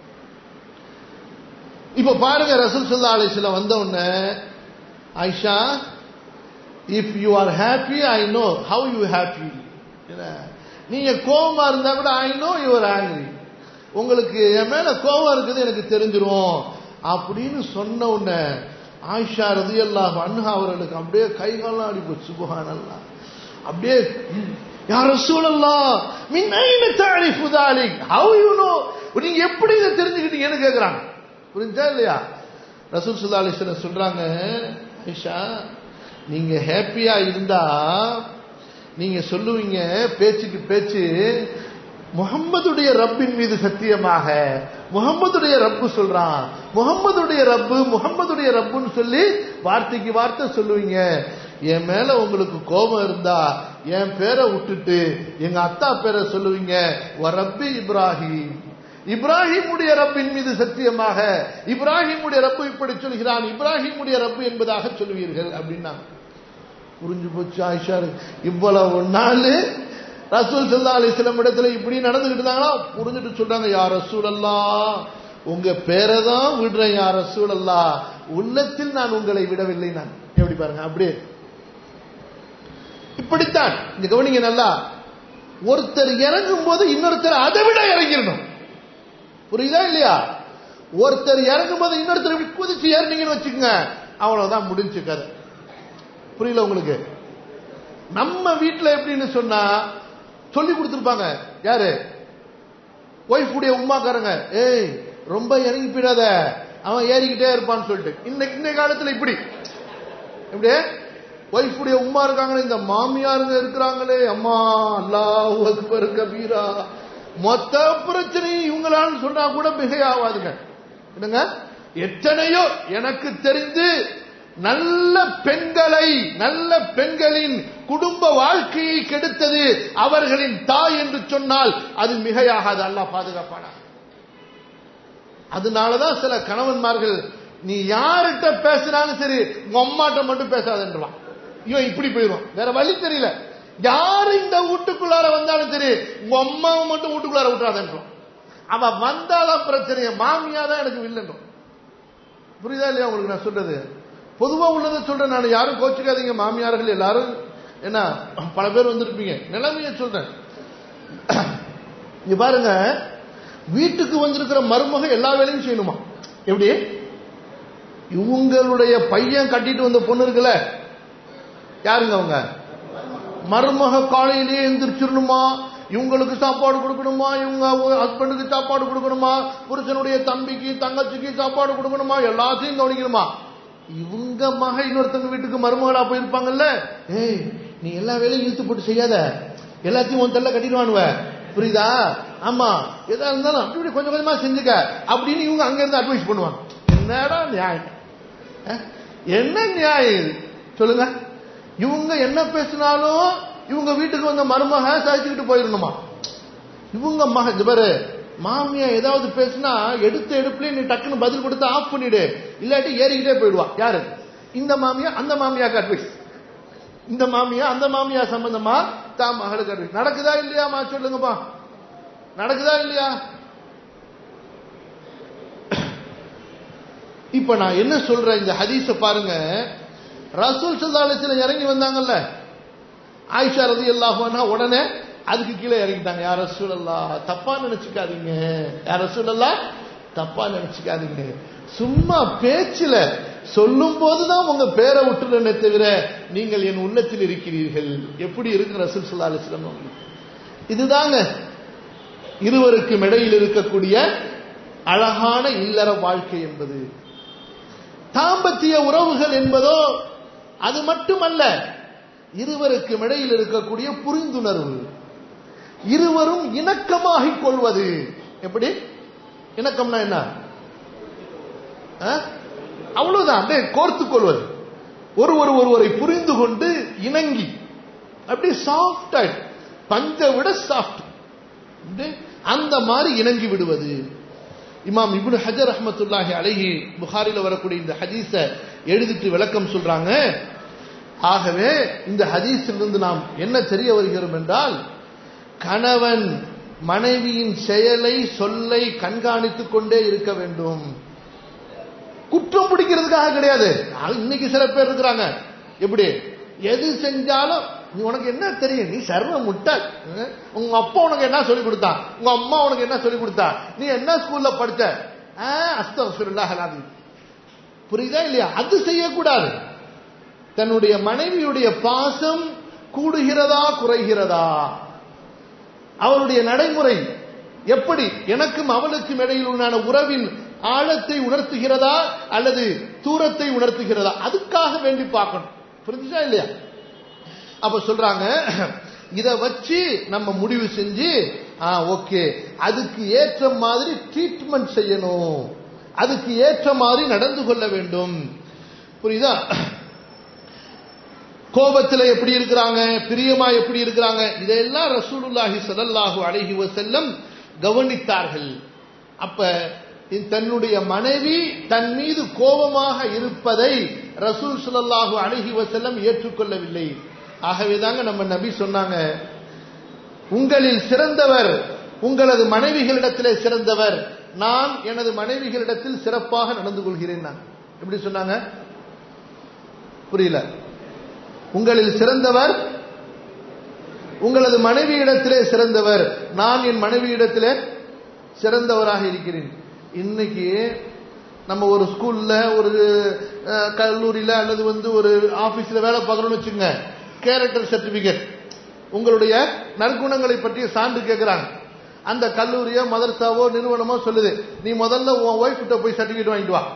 இப்ப பாருங்க ரசூல் சல்லா அலிஸ்ல வந்த உடனே Aisha if you are happy I know how you happy நீங்க கோபமா இருந்தா கூட I know you are angry உங்களுக்கு என் மேல கோபம் இருக்குது எனக்கு தெரிஞ்சிரும் அப்படின்னு சொன்ன உடனே ஆயிஷா ரதியல்லாஹு அன்ஹா அவர்களுக்கு அப்படியே கை காலம் ஆடி போச்சு சுபஹானல்லாஹ் அப்படியே யார் ரசூலல்லா மின் ஐன தஅரிஃபு தாலிக் ஹவ் யூ நோ நீங்க எப்படி இதை தெரிஞ்சுக்கிட்டீங்கன்னு கேக்குறாங்க புரிஞ்சா இல்லையா ரசூல் ஸல்லல்லாஹு அலைஹி வஸல்லம் சொல்றாங்க ஆயிஷா நீங்க ஹாப்பியா இருந்தா நீங்க சொல்லுவீங்க பேச்சுக்கு பேச்சு முகம்மதுடைய ரப்பின் மீது சத்தியமாக முகம்மதுடைய ரப்பு சொல்றான் முகம்மதுடைய ரப்பு முகம்மதுடைய ரப்புன்னு சொல்லி வார்த்தைக்கு வார்த்தை சொல்லுவீங்க என் மேல உங்களுக்கு கோபம் இருந்தா என் பேரை விட்டுட்டு எங்க அத்தா பேரை சொல்லுவீங்க ரப்பி இப்ராஹிம் இப்ராஹிமுடைய ரப்பின் மீது சத்தியமாக இப்ராஹிமுடைய ரப்பு இப்படி சொல்கிறான் இப்ராஹிமுடைய ரப்பு என்பதாக சொல்லுவீர்கள் அப்படின்னா புரிஞ்சு போச்சு ஆயிஷா இவ்வளவு நாள் ரசூல் சல்லா அலிஸ்லம் இடத்துல இப்படி நடந்துகிட்டு இருந்தாங்களா புரிஞ்சுட்டு சொல்றாங்க யார் ரசூல் அல்லா உங்க பேரை தான் விடுறேன் யார் ரசூல் அல்லா உள்ளத்தில் நான் உங்களை விடவில்லை நான் எப்படி பாருங்க அப்படியே இப்படித்தான் இந்த கவனிங்க நல்லா ஒருத்தர் இறங்கும் போது இன்னொருத்தர் அதை விட இறங்கிடணும் புரியுதா இல்லையா ஒருத்தர் இறங்கும் போது இன்னொருத்தர் இப்படி குதிச்சு ஏறினீங்கன்னு வச்சுக்கோங்க அவ்வளவுதான் முடிஞ்சு கதை புரியல உங்களுக்கு நம்ம வீட்டுல எப்படின்னு சொன்னா சொல்லி கொடுத்துருப்பாங்க யாரு ஒய்ஃப் உடைய உமாக்காரங்க ஏய் ரொம்ப இறங்கி போயிடாத அவன் ஏறிக்கிட்டே இருப்பான்னு சொல்லிட்டு இன்னைக்கு இந்த காலத்துல இப்படி எப்படி ஒய்ஃப் உடைய உமா இருக்காங்களே இந்த மாமியாருங்க இருக்கிறாங்களே அம்மா அல்லாஹ் அக்பர் கபீரா மொத்த பிரச்சனையும் இவங்களான்னு சொன்னா கூட மிகையாவாதுங்க என்னங்க எத்தனையோ எனக்கு தெரிந்து நல்ல பெண்களை நல்ல பெண்களின் குடும்ப வாழ்க்கையை கெடுத்தது அவர்களின் தாய் என்று சொன்னால் அது மிகையாகாது அல்லா பாதுகாப்பான அதனாலதான் சில கணவன்மார்கள் நீ யார்கிட்ட பேசினாலும் சரி உங்க அம்மாட்ட மட்டும் பேசாதன்றான் இவன் இப்படி போயிடும் வேற வழி தெரியல யாரு இந்த வீட்டுக்குள்ளார வந்தாலும் சரி உங்க அம்மாவை மட்டும் வீட்டுக்குள்ளார விட்டுறாதன்றான் அவன் வந்தாதான் பிரச்சனைய மாமியா தான் எனக்கு வில்லன்றான் புரியுதா இல்லையா உங்களுக்கு நான் சொல்றது பொதுவா உள்ளதை சொல்றேன் நான் யாரும் கோச்சிக்காதீங்க மாமியார்கள் எல்லாரும் என்ன பல பேர் வந்திருப்பீங்க நிலைமைய சொல்றேன் இங்க பாருங்க வீட்டுக்கு வந்திருக்கிற மருமக எல்லா வேலையும் செய்யணுமா எப்படி இவங்களுடைய பையன் கட்டிட்டு வந்த பொண்ணு இருக்குல்ல யாருங்க அவங்க மருமக காலையிலேயே எந்திரிச்சிடணுமா இவங்களுக்கு சாப்பாடு கொடுக்கணுமா இவங்க ஹஸ்பண்டுக்கு சாப்பாடு கொடுக்கணுமா புருஷனுடைய தம்பிக்கு தங்கச்சிக்கு சாப்பாடு கொடுக்கணுமா எல்லாத்தையும் கவனிக்கணுமா இவங்க மக இன்னொருத்தவங்க வீட்டுக்கு மருமகளா போயிருப்பாங்கல்ல ஏய் நீ எல்லா வேலையும் இழுத்து போட்டு செய்யாத எல்லாத்தையும் உன் தள்ள கட்டிடுவானுவ புரியுதா ஆமா எதா இருந்தாலும் அப்படி இப்படி கொஞ்சம் கொஞ்சமா செஞ்சுக்க அப்படின்னு இவங்க அங்க இருந்து அட்வைஸ் பண்ணுவாங்க என்னடா நியாயம் என்ன நியாயம் இது சொல்லுங்க இவங்க என்ன பேசினாலும் இவங்க வீட்டுக்கு வந்த மருமக சாதிச்சுக்கிட்டு போயிடணுமா இவங்க மக இது பாரு மாமியா ஏதாவது பேசினா எடுத்த எடுப்புலயே நீ டக்குன்னு பதில் கொடுத்து ஆஃப் பண்ணிடு இல்லாட்டி ஏறிக்கிட்டே போயிடுவா யாரு இந்த மாமியா அந்த மாமியாக்கு அட்வைஸ் இந்த மாமியா அந்த மாமியா சம்பந்தமா தான் மகளுக்கு அட்வைஸ் நடக்குதா இல்லையாமா சொல்லுங்கப்பா நடக்குதா இல்லையா இப்ப நான் என்ன சொல்றேன் இந்த ஹதீஸ பாருங்க ரசூல் சல்லாலத்துல இறங்கி வந்தாங்கல்ல ஆயிஷா ரதி அல்லாஹானா உடனே அதுக்கு கீழே இறங்கிட்டாங்க யார் ரசூல் அல்லா தப்பா நினைச்சுக்காதீங்க யார் ரசூல் அல்லா தப்பா நினைச்சுக்காதீங்க சும்மா பேச்சுல சொல்லும் போதுதான் உங்க பேரை விட்டுறனே தவிர நீங்கள் என் உள்ளத்தில் இருக்கிறீர்கள் எப்படி இருக்கு ரசூல் சல்லா அலிஸ்லாம் இதுதாங்க இருவருக்கும் இடையில் இருக்கக்கூடிய அழகான இல்லற வாழ்க்கை என்பது தாம்பத்திய உறவுகள் என்பதோ அது மட்டுமல்ல இருவருக்கும் இடையில் இருக்கக்கூடிய புரிந்துணர்வு இருவரும் இணக்கமாகிக் கொள்வது எப்படி இணக்கம்னா என்ன அவ்வளவுதான் அப்படியே கோர்த்து கொள்வது ஒருவர் ஒருவரை புரிந்து கொண்டு இணங்கி அப்படி சாஃப்ட் பஞ்ச விட சாஃப்ட் அந்த மாதிரி இணங்கி விடுவது இமாம் இப்னு ஹஜர் அஹமத்துல்லாஹி அழகி புகாரில வரக்கூடிய இந்த ஹதீஸ எழுதிட்டு விளக்கம் சொல்றாங்க ஆகவே இந்த ஹதீஸிலிருந்து நாம் என்ன தெரிய வருகிறோம் என்றால் கணவன் மனைவியின் செயலை சொல்லை கண்காணித்துக் கொண்டே இருக்க வேண்டும் குற்றம் பிடிக்கிறதுக்காக கிடையாது இன்னைக்கு சில பேர் இருக்கிறாங்க எப்படி எது செஞ்சாலும் நீ உனக்கு என்ன தெரியும் நீ சர்வ முட்டாள் உங்க அப்பா உனக்கு என்ன சொல்லி கொடுத்தா உங்க அம்மா உனக்கு என்ன சொல்லி கொடுத்தா நீ என்ன ஸ்கூல்ல படிச்ச அஸ்தஃபிருல்லாஹ் அலாதீம் புரியுதா இல்லையா அது செய்யக்கூடாது தன்னுடைய மனைவியுடைய பாசம் கூடுகிறதா குறைகிறதா அவளுடைய நடைமுறை எப்படி எனக்கும் அவளுக்கும் இடையில் உண்டான உறவின் ஆழத்தை உணர்த்துகிறதா அல்லது தூரத்தை உணர்த்துகிறதா அதுக்காக வேண்டி பார்க்கணும் புரிஞ்சுச்சா இல்லையா அப்ப சொல்றாங்க இத வச்சு நம்ம முடிவு செஞ்சு ஆ ஓகே அதுக்கு ஏற்ற மாதிரி ட்ரீட்மெண்ட் செய்யணும் அதுக்கு ஏற்ற மாதிரி நடந்து கொள்ள வேண்டும் புரியுதா கோபத்துல எப்படி இருக்கிறாங்க பிரியமா எப்படி இருக்கிறாங்க இதெல்லாம் ரசூலுல்லாஹி ஸல்லல்லாஹு அலைஹி வஸல்லம் கவனித்தார்கள் அப்ப தன்னுடைய மனைவி தன் மீது கோபமாக இருப்பதை ரசூல் ஸல்லல்லாஹு அலைஹி வஸல்லம் ஏற்றுக்கொள்ளவில்லை ஆகவேதாங்க நம்ம நபி சொன்னாங்க உங்களில் சிறந்தவர் உங்களது மனைவிகளிடத்திலே சிறந்தவர் நான் எனது மனைவிகளிடத்தில் சிறப்பாக நடந்து கொள்கிறேன் நான் எப்படி சொன்னாங்க புரியல உங்களில் சிறந்தவர் உங்களது மனைவியிடத்திலே சிறந்தவர் நான் என் மனைவியிடத்திலே சிறந்தவராக இருக்கிறேன் இன்னைக்கு நம்ம ஒரு ஸ்கூல்ல ஒரு கல்லூரியில அல்லது வந்து ஒரு ஆபீஸ்ல வேலை பார்க்கணும்னு வச்சுங்க கேரக்டர் சர்டிபிகேட் உங்களுடைய நற்குணங்களை பற்றிய சான்று கேட்கிறாங்க அந்த கல்லூரியோ மதரசாவோ நிறுவனமோ சொல்லுது நீ முதல்ல உன் ஒய்ஃப் கிட்ட போய் சர்டிபிகேட் வாங்கிட்டு வா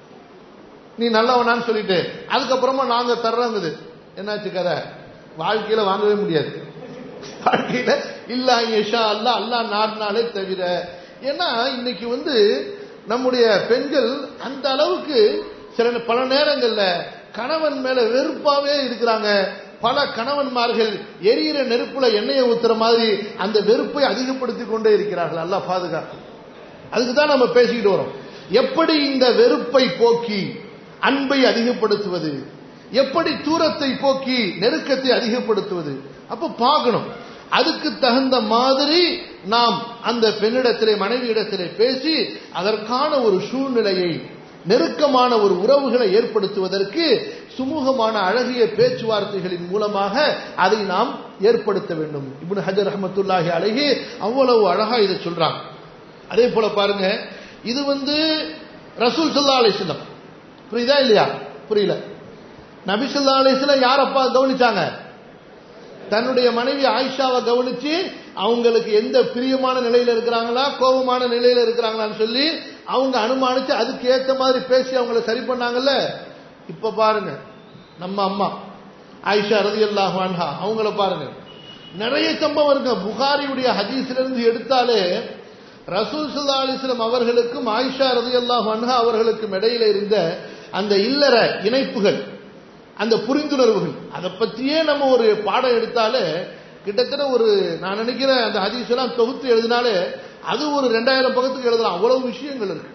நீ நல்லவனான்னு சொல்லிட்டு அதுக்கப்புறமா நாங்க தர்றோங்குது என்னாச்சு கதை வாழ்க்கையில வாங்கவே முடியாது வாழ்க்கையில இல்ல ஐஷா அல்ல அல்லா நாடினாலே தவிர ஏன்னா இன்னைக்கு வந்து நம்முடைய பெண்கள் அந்த அளவுக்கு சில பல நேரங்கள்ல கணவன் மேல வெறுப்பாவே இருக்கிறாங்க பல கணவன்மார்கள் எரியிற நெருப்புல எண்ணெயை ஊத்துற மாதிரி அந்த வெறுப்பை அதிகப்படுத்திக் கொண்டே இருக்கிறார்கள் அல்லா பாதுகாக்கும் அதுக்கு தான் நம்ம பேசிக்கிட்டு வரோம் எப்படி இந்த வெறுப்பை போக்கி அன்பை அதிகப்படுத்துவது எப்படி தூரத்தை போக்கி நெருக்கத்தை அதிகப்படுத்துவது அப்ப பார்க்கணும் அதுக்கு தகுந்த மாதிரி நாம் அந்த பெண்ணிடத்திலே மனைவியிடத்திலே பேசி அதற்கான ஒரு சூழ்நிலையை நெருக்கமான ஒரு உறவுகளை ஏற்படுத்துவதற்கு சுமூகமான அழகிய பேச்சுவார்த்தைகளின் மூலமாக அதை நாம் ஏற்படுத்த வேண்டும் இப்னு ஹஜர் ரஹமத்துல்லாஹி அழகி அவ்வளவு அழகா இதை சொல்றாங்க அதே போல பாருங்க இது வந்து ரசூல் சல்லா அலிஸ்லம் புரியுதா இல்லையா புரியல நபி சொல்லா அலிஸ்லம் யாரப்பா கவனிச்சாங்க தன்னுடைய மனைவி ஆயிஷாவை கவனிச்சு அவங்களுக்கு எந்த பிரியமான நிலையில இருக்கிறாங்களா கோபமான நிலையில இருக்கிறாங்களான்னு சொல்லி அவங்க அனுமானிச்சு அதுக்கு ஏத்த மாதிரி பேசி அவங்கள சரி பண்ணாங்கல்ல இப்ப பாருங்க நம்ம அம்மா ஆயிஷா ரதி அல்லாஹ் அன்ஹா அவங்கள பாருங்க நிறைய சம்பவம் இருக்கு புகாரியுடைய ஹதீஸ்ல இருந்து எடுத்தாலே ரசூல் சுல்லா அலிஸ்லம் அவர்களுக்கும் ஆயிஷா ரதி அல்லாஹ் அன்ஹா அவர்களுக்கும் இடையில இருந்த அந்த இல்லற இணைப்புகள் அந்த புரிந்துணர்வுகள் அதை பற்றியே நம்ம ஒரு பாடம் எடுத்தாலே கிட்டத்தட்ட ஒரு நான் நினைக்கிறேன் அந்த ஹதீஸ் எல்லாம் தொகுத்து எழுதினாலே அது ஒரு ரெண்டாயிரம் பக்கத்துக்கு எழுதலாம் அவ்வளவு விஷயங்கள் இருக்கு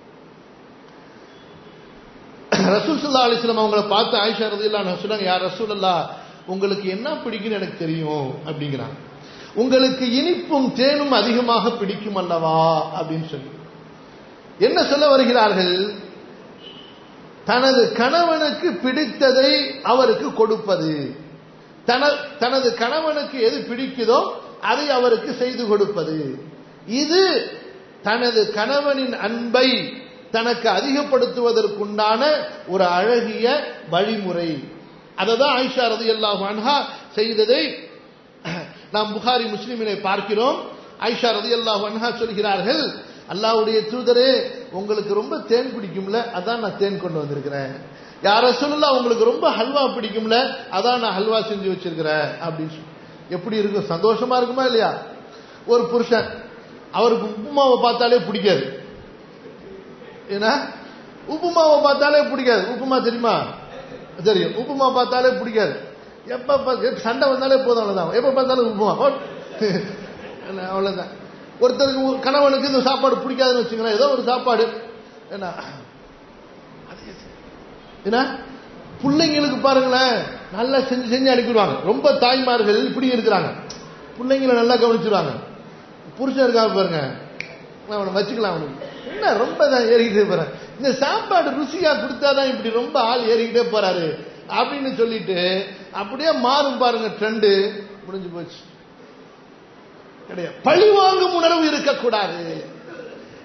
ரசூல் சல்லா அலிஸ்லாம் அவங்கள பார்த்து ஆயிஷா ரதில்லா சொன்னாங்க யார் ரசூல் அல்லா உங்களுக்கு என்ன பிடிக்குன்னு எனக்கு தெரியும் அப்படிங்கிறாங்க உங்களுக்கு இனிப்பும் தேனும் அதிகமாக பிடிக்கும் அல்லவா அப்படின்னு சொல்லி என்ன சொல்ல வருகிறார்கள் தனது கணவனுக்கு பிடித்ததை அவருக்கு கொடுப்பது தனது கணவனுக்கு எது பிடிக்குதோ அதை அவருக்கு செய்து கொடுப்பது இது தனது கணவனின் அன்பை தனக்கு அதிகப்படுத்துவதற்குண்டான ஒரு அழகிய வழிமுறை அதை தான் ஆயிஷா ரதி அல்லாஹ் செய்ததை நாம் புகாரி முஸ்லிமினை பார்க்கிறோம் ஆயிஷா ரதி அல்லாஹ் சொல்கிறார்கள் அல்லாவுடைய தூதரே உங்களுக்கு ரொம்ப தேன் பிடிக்கும்ல அதான் நான் தேன் கொண்டு வந்திருக்கிறேன் யார சொல்லல உங்களுக்கு ரொம்ப ஹல்வா பிடிக்கும்ல அதான் நான் ஹல்வா செஞ்சு வச்சிருக்கிறேன் அப்படின்னு சொல்லி எப்படி இருக்கும் சந்தோஷமா இருக்குமா இல்லையா ஒரு புருஷன் அவருக்கு உப்புமாவை பார்த்தாலே பிடிக்காது ஏன்னா உப்புமாவை பார்த்தாலே பிடிக்காது உப்புமா தெரியுமா தெரியும் உப்புமா பார்த்தாலே பிடிக்காது எப்ப சண்டை வந்தாலே போதும் அவ்வளவுதான் எப்ப பார்த்தாலும் உப்புமா அவ்வளவுதான் ஒருத்தருக்கு கணவனுக்கு இந்த சாப்பாடு பிடிக்காதுன்னு வச்சுங்களேன் ஏதோ ஒரு சாப்பாடு என்ன என்ன பிள்ளைங்களுக்கு பாருங்களேன் நல்லா செஞ்சு செஞ்சு அனுப்பிடுவாங்க ரொம்ப தாய்மார்கள் இப்படி இருக்கிறாங்க பிள்ளைங்களை நல்லா கவனிச்சிருவாங்க புருஷன் இருக்கா பாருங்க அவனை வச்சுக்கலாம் அவனுக்கு என்ன ரொம்ப தான் ஏறிக்கிட்டே போறேன் இந்த சாப்பாடு ருசியா கொடுத்தாதான் இப்படி ரொம்ப ஆள் ஏறிக்கிட்டே போறாரு அப்படின்னு சொல்லிட்டு அப்படியே மாறும் பாருங்க ட்ரெண்டு முடிஞ்சு போச்சு கிடையாது பழி வாங்கும் உணர்வு இருக்கக்கூடாது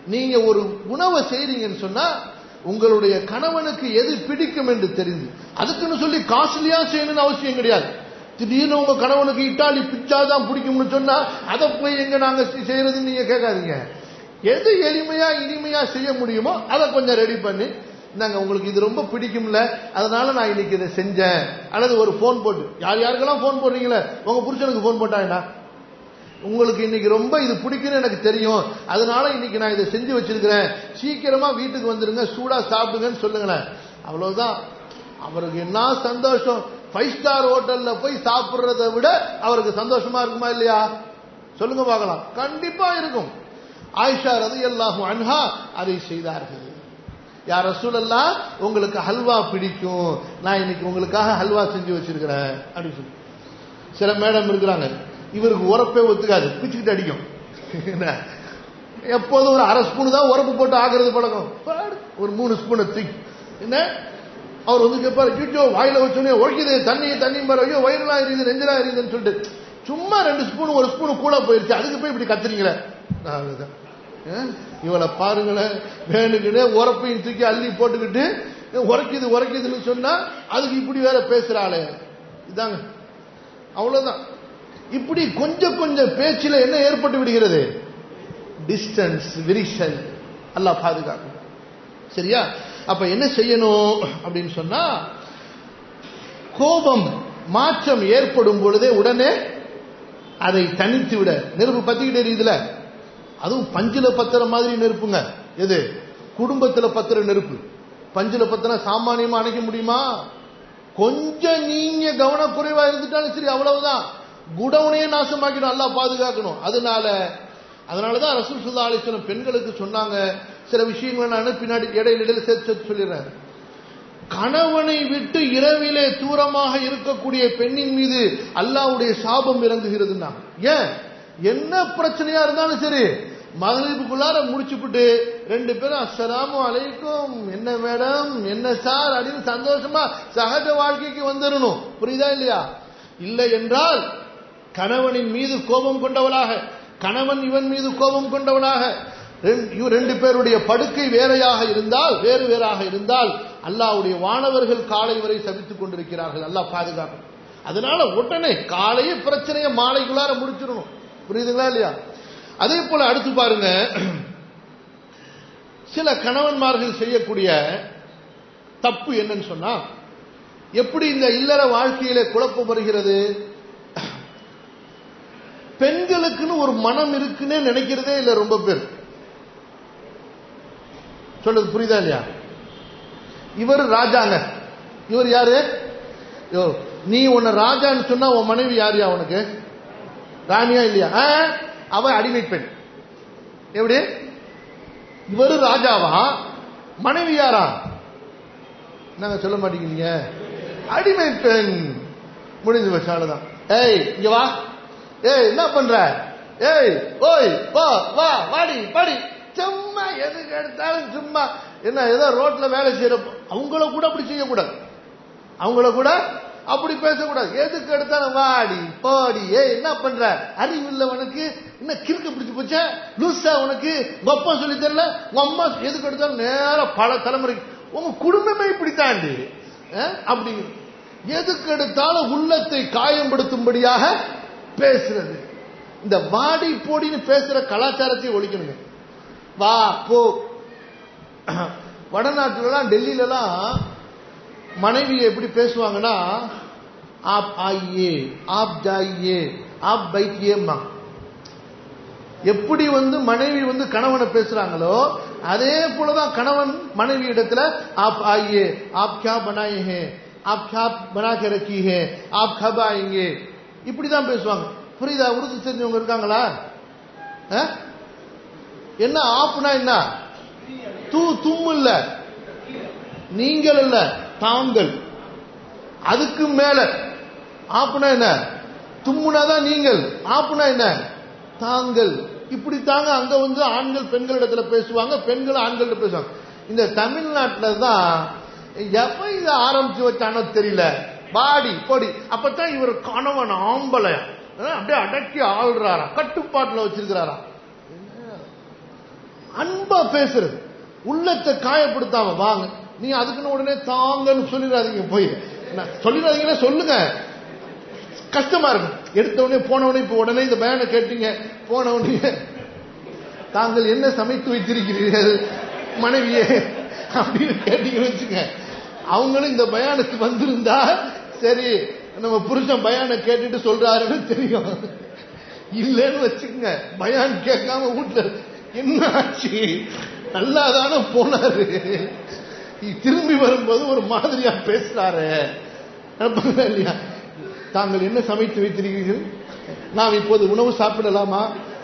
நீங்க ஒரு உணவை செய்றீங்கன்னு சொன்னா உங்களுடைய கணவனுக்கு எது பிடிக்கும் என்று தெரிந்து அதுக்குன்னு சொல்லி காஸ்ட்லியா செய்யணும்னு அவசியம் கிடையாது திடீர்னு உங்க கணவனுக்கு இட்டாலி பிச்சா தான் பிடிக்கும்னு சொன்னா அதை போய் எங்க நாங்க செய்யறதுன்னு நீங்க கேட்காதீங்க எது எளிமையா இனிமையா செய்ய முடியுமோ அதை கொஞ்சம் ரெடி பண்ணி நாங்க உங்களுக்கு இது ரொம்ப பிடிக்கும்ல அதனால நான் இன்னைக்கு இதை செஞ்சேன் அல்லது ஒரு போன் போட்டு யார் யாருக்கெல்லாம் போன் போடுறீங்களே உங்க புருஷனுக்கு போன் போட்டாங்கன்னா உங்களுக்கு இன்னைக்கு ரொம்ப இது பிடிக்கும்னு எனக்கு தெரியும் அதனால இன்னைக்கு நான் இதை செஞ்சு வச்சிருக்கிறேன் சீக்கிரமா வீட்டுக்கு வந்துருங்க சூடா சாப்பிடுங்கன்னு சொல்லுங்களேன் அவ்வளவுதான் அவருக்கு என்ன சந்தோஷம் ஃபைவ் ஸ்டார் ஹோட்டல்ல போய் சாப்பிடுறத விட அவருக்கு சந்தோஷமா இருக்குமா இல்லையா சொல்லுங்க பார்க்கலாம் கண்டிப்பா இருக்கும் ஆயிஷா ரதி அல்லாஹும் அன்ஹா அதை செய்தார்கள் யார் ரசூலல்லா உங்களுக்கு ஹல்வா பிடிக்கும் நான் இன்னைக்கு உங்களுக்காக ஹல்வா செஞ்சு வச்சிருக்கிறேன் அப்படின்னு சொல்லி சில மேடம் இருக்கிறாங்க இவருக்கு உரப்பே ஒத்துக்காது பிச்சுக்கிட்டு அடிக்கும் என்ன எப்போதும் ஒரு அரை ஸ்பூன் தான் உரப்பு போட்டு ஆகிறது பழக்கம் பாரு, ஒரு மூணு ஸ்பூனை தூக்கி என்ன அவர் வந்து கேட்பாரு ஐயோ வாயில வச்சோடனே உரைக்குது தண்ணி தண்ணி பாரு ஐயோ வயிறுலாம் எரியுது நெஞ்சலாம் எரியுதுன்னு சொல்லிட்டு சும்மா ரெண்டு ஸ்பூன் ஒரு ஸ்பூன் கூட போயிருச்சு அதுக்கு போய் இப்படி கத்துறீங்களே அவ்வளவுதான். அஹ், இவளை பாருங்களேன் வேணுக்குன்னு உரப்பையும் தூக்கி அள்ளி போட்டுக்கிட்டு உரைக்குது உரைக்குதுன்னு சொன்னா அதுக்கு இப்படி வேற பேசுறாளே இதாங்க அவ்வளவுதான் இப்படி கொஞ்சம் கொஞ்சம் பேச்சில் என்ன ஏற்பட்டு விடுகிறது டிஸ்டன்ஸ் விரிசல் அல்லாஹ் பாதுகாக்கும் சரியா அப்ப என்ன செய்யணும் அப்படின்னு சொன்னா கோபம் மாற்றம் ஏற்படும் பொழுதே உடனே அதை தனித்து விட நெருப்பு பத்திக்கிட்டே இருக்குதுல அதுவும் பஞ்சில பத்திர மாதிரி நெருப்புங்க எது குடும்பத்துல பத்திர நெருப்பு பஞ்சில பத்திர சாமானியமா அணைக்க முடியுமா கொஞ்சம் நீங்க கவனக்குறைவா இருந்துட்டாலும் சரி அவ்வளவுதான் குடவுனையே நாசமாக்கிடும் அல்லாஹ் பாதுகாக்கணும் அதனால அதனாலதான் ரசூல் சுல்லா அலிஸ்வலம் பெண்களுக்கு சொன்னாங்க சில விஷயங்களை நான் பின்னாடி இடையில இடையில சேர்த்து சேர்த்து சொல்லிடுறேன் கணவனை விட்டு இரவிலே தூரமாக இருக்கக்கூடிய பெண்ணின் மீது அல்லாஹ்வுடைய சாபம் இறங்குகிறதுன்னா ஏன் என்ன பிரச்சனையா இருந்தாலும் சரி மகளிருக்குள்ளார முடிச்சுப்புட்டு ரெண்டு பேரும் அஸ்ஸலாமு அலைக்கும் என்ன மேடம் என்ன சார் அப்படின்னு சந்தோஷமா சகஜ வாழ்க்கைக்கு வந்துடணும் புரியுதா இல்லையா இல்லை என்றால் கணவனின் மீது கோபம் கொண்டவளாக கணவன் இவன் மீது கோபம் கொண்டவனாக ரெண்டு- இவ- ரெண்டு பேருடைய படுக்கை வேறையாக இருந்தால் வேறு வேறாக இருந்தால் அல்லாஹ்வுடைய வானவர்கள் காலை வரை சபித்துக் கொண்டிருக்கிறார்கள் அல்லாஹ் பாதுகாக்கும் அதனால உடனே காலையே பிரச்சனையை மாலைக்குள்ளார முடிச்சிடணும் புரியுதுங்களா இல்லையா அதே போல அடுத்து பாருங்க சில கணவன்மார்கள் செய்யக்கூடிய தப்பு என்னன்னு சொன்னா எப்படி இந்த இல்லற வாழ்க்கையில குழப்பம் வருகிறது பெண்களுக்குன்னு ஒரு மனம் இருக்குன்னே நினைக்கிறதே இல்ல ரொம்ப பேர் சொல்றது புரியுதா இல்லையா இவர் ராஜாங்க இவர் யாரு யோ நீ உன்னை ராஜான்னு சொன்னா உன் மனைவி யாருயா உனக்கு ராணியா இல்லையா ஆ, அவ அடிமை பெண் எப்படி இவரு ராஜாவா மனைவி யாரா நாங்க சொல்ல மாட்டேங்கிறீங்க அடிமை பெண் முடிஞ்சு போச்சு அவ்வளவுதான் ஏய் இங்க வா ஏய் என்ன பண்ற ஏய் ஓய் வா வா வாடி பாடி சும்மா எதுக்கு எடுத்தாலும் சும்மா என்ன ஏதோ ரோட்ல வேலை செய்யறப்போ அவங்கள கூட அப்படி செய்யக்கூடாது அவங்கள கூட அப்படி பேசக்கூடாது எதுக்கு எடுத்தாலும் வாடி போடி ஏய் என்ன பண்ற அறிவு இல்ல உனக்கு என்ன கிறுக்கு பிடிச்சு போச்சா லூசா உனக்கு உங்க அப்பா சொல்லி தரல உங்க அம்மா எதுக்கு எடுத்தாலும் நேரா பல தலைமுறைக்கு உங்க குடும்பமே இப்படித்தாண்டி அஹ், அப்படி எதுக்கு எடுத்தாலும் உள்ளத்தை காயப்படுத்தும்படியாக பேசுறது இந்த வாடி போடின்னு பேசுற கலாச்சாரத்தை ஒழிக்கணுங்க வா போ வடநாட்டுலலாம் டெல்லியிலலாம் மனைவி எப்படி பேசுவாங்கன்னா ஆப் ஆயியே ஆப் ஜாயியே ஆப் பைக்கியேம்மா எப்படி வந்து மனைவி வந்து கணவனை பேசுறாங்களோ அதே போலதான் கணவன் மனைவி இடத்துல ஆப் ஆइए आप क्या बनाए हैं आप क्या बना के रखी है आप कब आएंगे இப்படிதான் பேசுவாங்க புரியுதா உருது தெரிஞ்சவங்க இருக்காங்களா அஹ்? என்ன ஆப்னா என்ன தூ தும் இல்ல நீங்கள் இல்ல தாங்கள் அதுக்கு மேல ஆப்புனா என்ன தும்முனாதான் நீங்கள் ஆப்புனா என்ன தாங்கள் இப்படி தாங்க அங்க வந்து ஆண்கள் பெண்களிடத்துல பேசுவாங்க பெண்கள் ஆண்கள்ட்ட பேசுவாங்க இந்த தமிழ்நாட்டுல தான் எப்ப இதை ஆரம்பிச்சு வச்சானோ தெரியல பாடி பொடி அப்பதான் இவர் கணவன் ஆம்பளை அப்படியே அடக்கி ஆள்றாராம் கட்டுப்பாட்டுல வச்சிருக்கிறாராம் அன்பா பேசுறது உள்ளத்தை காயப்படுத்தாம வாங்க நீ அதுக்குன்னு உடனே தாங்கன்னு சொல்லிடாதீங்க போய் நான் சொல்லிடாதீங்கன்னா சொல்லுங்க கஷ்டமா இருக்கும் எடுத்த உடனே போன உடனே இப்ப உடனே இந்த பயனை கேட்டீங்க போன உடனே தாங்கள் என்ன சமைத்து வைத்திருக்கிறீர்கள் மனைவியே அப்படின்னு கேட்டீங்கன்னு வச்சுங்க அவங்களும் இந்த பயானுக்கு வந்திருந்தா சரி நம்ம புருஷன் பயானை கேட்டுட்டு சொல்றாருன்னு தெரியும் இல்லைன்னு வச்சுக்கோங்க பயான் கேட்காம வீட்டுல என்ன ஆச்சு நல்லா தானே போனாரு திரும்பி வரும்போது ஒரு மாதிரியா பேசுறாரு அனுப்புங்க இல்லையா தாங்கள் என்ன சமைத்து வைத்திருக்கிறீர்கள் நாம் இப்போது உணவு சாப்பிடலாமா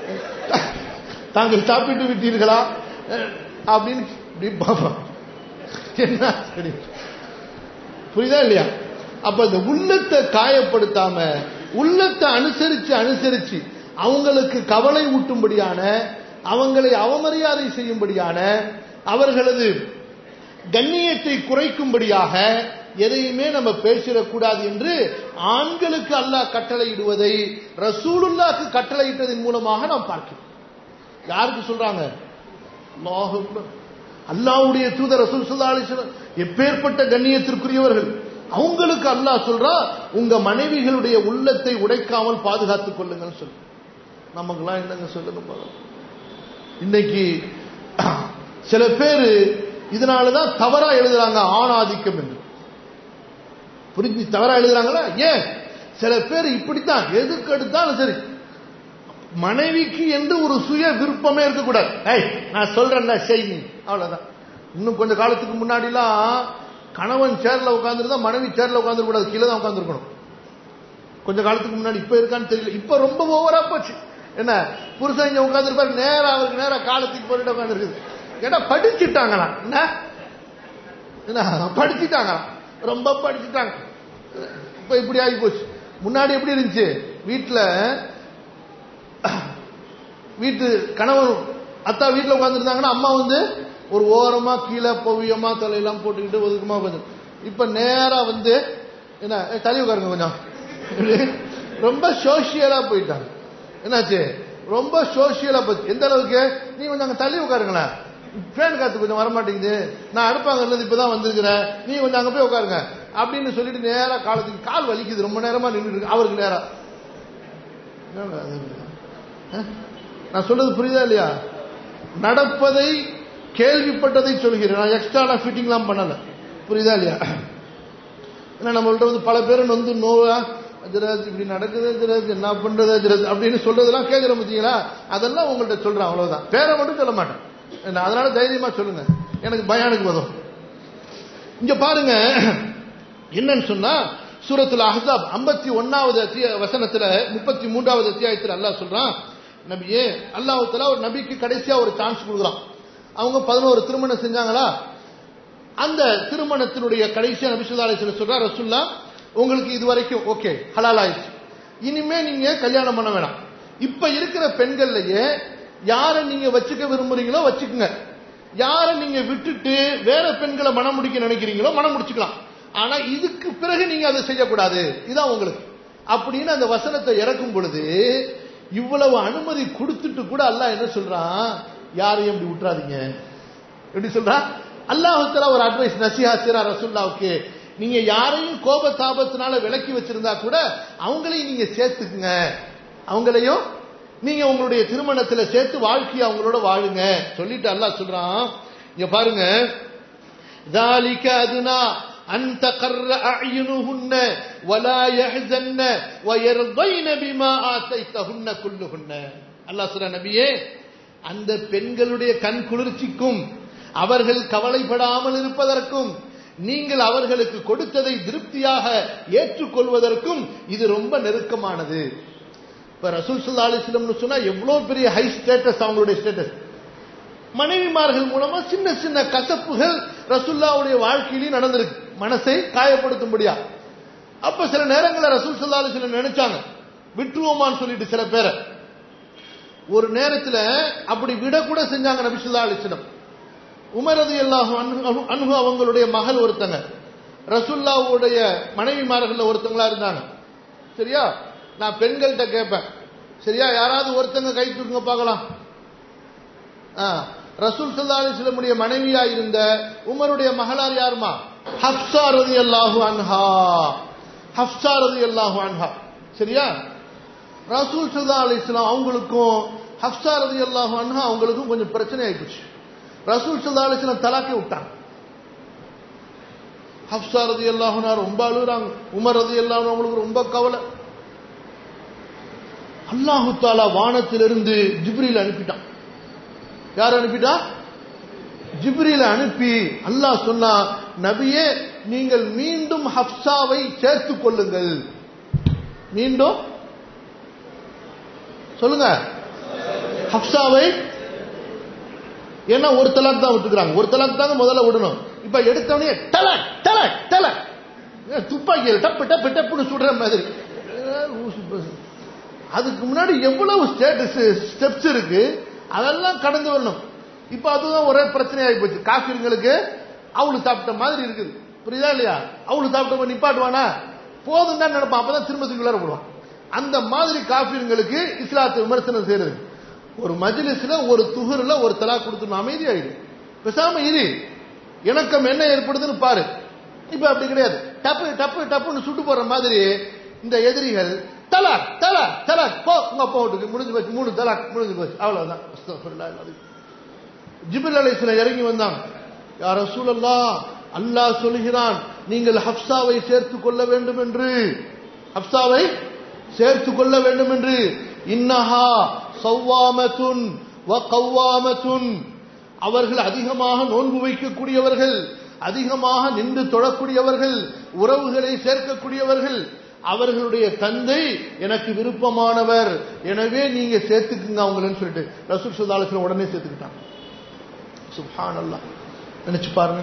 தாங்கள் சாப்பிட்டு விட்டீர்களா அப்படின்னு இப்படி பார்ப்போம் என்ன சரி புரியுதா இல்லையா அப்ப இந்த உள்ளத்தை காயப்படுத்தாம உள்ளத்தை அனுசரிச்சு அனுசரிச்சு அவங்களுக்கு கவலை ஊட்டும்படியான அவங்களை அவமரியாதை செய்யும்படியான அவர்களது கண்ணியத்தை குறைக்கும்படியாக எதையுமே நம்ம பேசிடக்கூடாது என்று ஆண்களுக்கு அல்லாஹ் கட்டளையிடுவதை ரசூலுல்லாக்கு கட்டளையிட்டதன் மூலமாக நாம் பார்க்கிறோம் யாருக்கு சொல்றாங்க அல்லாஹ் அக்பர். அல்லாஹ்வுடைய தூதர் ரசூல் ஸல்லல்லாஹு அலைஹி வஸல்லம் எப்பேற்பட்ட கண்ணியத்திற்குரியவர்கள் அவங்களுக்கு அல்லாஹ் சொல்றா உங்க மனைவிகளுடைய உள்ளத்தை உடைக்காமல் பாதுகாத்துக் கொள்ளுங்கன்னு சொல்லு நமக்கெல்லாம் என்னங்க சொல்லுங்க பாருங்க இன்னைக்கு சில பேர் இதனாலதான் தவறா எழுதுறாங்க ஆணாதிக்கம் என்று புரிஞ்சு தவறா எழுதுறாங்களா ஏன் சில பேர் இப்படித்தான் எதுக்கு எடுத்தாலும் சரி மனைவிக்கு என்று ஒரு சுய விருப்பமே இருக்கக்கூடாது ஏய் நான் சொல்றேன்டா செய் நீ அவ்வளவுதான் இன்னும் கொஞ்ச காலத்துக்கு முன்னாடிலாம் கணவன் சேர்ல உட்காந்துருந்தா மனைவி சேர்ல உட்காந்துருக்க கூடாது கீழே தான் உட்காந்துருக்கணும் கொஞ்ச காலத்துக்கு முன்னாடி இப்ப இருக்கான்னு தெரியல இப்ப ரொம்ப ஓவரா போச்சு என்ன புருஷன் இங்க உட்காந்துருப்பாரு நேரா அவருக்கு நேரா காலத்துக்கு போட்டு உட்காந்துருக்குது ஏன்னா படிச்சுட்டாங்களா என்ன என்ன படிச்சுட்டாங்களாம் ரொம்ப படிச்சுட்டாங்க இப்ப இப்படி ஆகி போச்சு முன்னாடி எப்படி இருந்துச்சு வீட்டுல வீட்டு கணவன் அத்தா வீட்டுல உட்காந்துருந்தாங்கன்னா அம்மா வந்து ஒரு ஓரமா கீழே பவியமா தலையெல்லாம் போட்டுக்கிட்டு ஒதுக்கமா உட்காந்து இப்ப நேரா வந்து என்ன ஏய், தள்ளி உட்காருங்க கொஞ்சம் இப்படி ரொம்ப சோசியலா போயிட்டாங்க என்னாச்சு ரொம்ப சோசியலா போச்சு எந்த அளவுக்கு நீ கொஞ்சம் அங்க தள்ளி உட்காருங்களேன் ஃபேன் காத்து கொஞ்சம் வர மாட்டேங்குது நான் அடுப்பாங்கல்ல இப்பதான் வந்திருக்கிறேன் நீ கொஞ்சம் அங்க போய் உட்காருங்க அப்படின்னு சொல்லிட்டு நேரா காலத்துக்கு கால் வலிக்குது ரொம்ப நேரமா நின்று இருக்கு அவருக்கு நேரா என்னங்க அது? அஹ்? நான் சொல்றது புரியுதா இல்லையா நடப்பதை கேள்விப்பட்டதை சொல்கிறேன் நான் எக்ஸ்ட்ரா ஃபிட்டிங்லாம் பண்ணல புரியுதா இல்லையா ஏன்னா நம்மள்ட்ட வந்து பல பேர் வந்து நோவா அஜராஜ் இப்படி நடக்குது அஜராஜ் என்ன பண்றது அஜராஜ் அப்படின்னு சொல்றதெல்லாம் கேட்கிறோம் பார்த்தீங்களா அதெல்லாம் உங்கள்ட்ட சொல்றேன் அவ்வளவுதான் பேரை மட்டும் சொல்ல மாட்டேன் என்ன, அதனால தைரியமா சொல்லுங்க எனக்கு பயானுக்கு வரும் இங்க பாருங்க என்னன்னு சொன்னா சூரத்துல அஹ்ஸாப் 51வது ஒன்னாவது வசனத்துல முப்பத்தி மூன்றாவது அத்தியாயத்துல அல்லாஹ் சொல்றான் நபியே அல்லாஹ் தஆலா ஒரு நபிக்கு கடைசியா ஒரு சான்ஸ் கொடுக்குறான் அவங்க பதினோரு திருமணம் செஞ்சாங்களா அந்த திருமணத்தினுடைய கடைசியா நபி ஸல்லல்லாஹு அலைஹி வஸல்லம் சொல்றா ரசூல்லா உங்களுக்கு இது வரைக்கும் ஓகே ஹலால் ஆயிடுச்சு இனிமே நீங்க கல்யாணம் பண்ண வேணாம் இப்ப இருக்கிற பெண்கள்லயே யாரை நீங்க வச்சுக்க விரும்புறீங்களோ வச்சுக்கோங்க யாரை நீங்க விட்டுட்டு வேற பெண்களை மனம் முடிக்க நினைக்கிறீங்களோ மனம் முடிச்சுக்கலாம் ஆனா இதுக்கு பிறகு நீங்க அதை செய்யக்கூடாது இதான் உங்களுக்கு அப்படின்னு அந்த வசனத்தை இறக்கும் பொழுது இவ்வளவு அனுமதி கொடுத்துட்டு கூட அல்லாஹ் என்ன சொல்றான் யாரையும் இப்படி விட்டுறாதீங்க எப்படி சொல்றா அல்லாஹுத்தலா ஒரு அட்வைஸ் நசிஹா சிரா ரசுல்லாவுக்கு நீங்க யாரையும் கோப தாபத்தினால விலக்கி வச்சிருந்தா கூட அவங்களையும் நீங்க சேர்த்துக்குங்க அவங்களையும் நீங்க உங்களுடைய திருமணத்துல சேர்த்து வாழ்க்கையை அவங்களோட வாழுங்க சொல்லிட்டு அல்லாஹ் சொல்றான் இங்க பாருங்க ذلك أدنى أن تقر أعينهن ولا يحزن ويرضين بما آتيتهن كلهن அல்லாஹ் சொல்ற நபியே அந்த பெண்களுடைய கண் குளிர்ச்சிக்கும் அவர்கள் கவலைப்படாமல் இருப்பதற்கும் நீங்கள் அவர்களுக்கு கொடுத்ததை திருப்தியாக ஏற்றுக்கொள்வதற்கும் இது ரொம்ப நெருக்கமானது இப்ப ரசூல் சுல்லா அலிஸ்லம்னு சொன்னா எவ்வளவு பெரிய ஹை ஸ்டேட்டஸ் அவங்களுடைய ஸ்டேட்டஸ் மனைவிமார்கள் மூலமா சின்ன சின்ன கசப்புகள் ரசுல்லாவுடைய வாழ்க்கையிலையும் நடந்திருக்கு மனசை காயப்படுத்தும்படியா அப்ப சில நேரங்களில் ரசூல் சல்லா அலிஸ்லம் நினைச்சாங்க விட்டுருவோமான்னு சொல்லிட்டு சில பேரை ஒரு நேரத்துல அப்படி விட கூட செஞ்சாங்க நபிசுல்லா அலிஸ்லம் உமரது எல்லாஹு அன்ஹு அவங்களுடைய மகள் ஒருத்தங்க ரசுல்லாவுடைய மனைவிமார்கள் ஒருத்தங்களா இருந்தாங்க சரியா நான் பெண்கள்கிட்ட கேட்பேன் சரியா யாராவது ஒருத்தங்க கை தூக்குங்க பார்க்கலாம் ஆ, ரசூல் சல்லா அலிஸ்லமுடைய மனைவியா இருந்த உமருடைய மகளார் யாருமா ஹப்சா ரதி அல்லாஹு அன்ஹா ஹப்சா ரதி அல்லாஹு அன்ஹா சரியா ரசூல் சல்லா அலிஸ்லாம் அவங்களுக்கும் ஹப்சா ரதி அல்லாஹு அன்ஹா அவங்களுக்கும் கொஞ்சம் பிரச்சனை ஆயிப்போச்சு ரசூல் சல்லா அலிஸ்லாம் தலாக்கே விட்டாங்க ஹப்சா ரதி அல்லாஹுனா ரொம்ப அழுகுறாங்க உமர் ரதி அல்லாஹ் அவங்களுக்கு ரொம்ப கவலை அல்லாஹு தாலா வானத்திலிருந்து ஜிப்ரில் அனுப்பிட்டான் யார் அனுப்பிட்டா ஜிப்ரில அனுப்பி அல்லாஹ் சொன்னா நபியே நீங்கள் மீண்டும் ஹப்சாவை சேர்த்துக் கொள்ளுங்கள் மீண்டும் சொல்லுங்க ஹப்சாவை ஏன்னா ஒரு தலாக் தான் விட்டுக்கிறாங்க ஒரு தலாக் தாங்க முதல்ல விடணும் இப்ப எடுத்தவனே தலக் தலக் தலக் துப்பாக்கியில் டப்பு டப்பு டப்புன்னு சுடுற மாதிரி அதுக்கு முன்னாடி எவ்வளவு ஸ்டேட்டஸ் ஸ்டெப்ஸ் இருக்கு அதெல்லாம் கடந்து வரணும் இப்ப அதுதான் ஒரே பிரச்சனை ஆகி போச்சு காஃபிர்களுக்கு அவளு சாப்பிட்ட மாதிரி இருக்குது புரியுதா இல்லையா அவளு சாப்பிட்ட நிப்பாட்டுவானா போதும் தான் நினைப்பான் அப்பதான் திரும்ப திரும்பி போடுவான் அந்த மாதிரி காஃபிர்களுக்கு இஸ்லாத்தை விமர்சனம் செய்யறது ஒரு மஜ்லிஸ்ல ஒரு துகுர்ல ஒரு தலா கொடுத்துணும் அமைதியாயிடும் பேசாம இரு இணக்கம் என்ன ஏற்படுதுன்னு பாரு இப்ப அப்படி கிடையாது டப்பு டப்பு டப்புன்னு சுட்டு போற மாதிரி இந்த எதிரிகள் தலாக் தலாக் தலாக் போ உங்க அப்பா வீட்டுக்கு முடிஞ்சு போச்சு மூணு தலாக் முடிஞ்சு போச்சு அவ்வளவுதான் ஜிபில் அலிஸ்ல இறங்கி வந்தாங்க யார் ரசூலல்லா அல்லாஹ் சொல்கிறான் நீங்கள் ஹப்சாவை சேர்த்துக் கொள்ள வேண்டும் என்று ஹப்சாவை சேர்த்துக் கொள்ள வேண்டும் என்று இன்னஹா சவ்வாமத்துன் வ கவ்வாமத்துன் அவர்கள் அதிகமாக நோன்பு வைக்கக்கூடியவர்கள் அதிகமாக நின்று தொழக்கூடியவர்கள் உறவுகளை சேர்க்கக்கூடியவர்கள் அவர்களுடைய தந்தை எனக்கு விருப்பமானவர் எனவே நீங்க சேர்த்துக்குங்க அவங்களன்னு சொல்லிட்டு ரசூல் சுல்லாலத்தில் உடனே சேர்த்துக்கிட்டாங்க சுபான் அல்லா நினைச்சு பாருங்க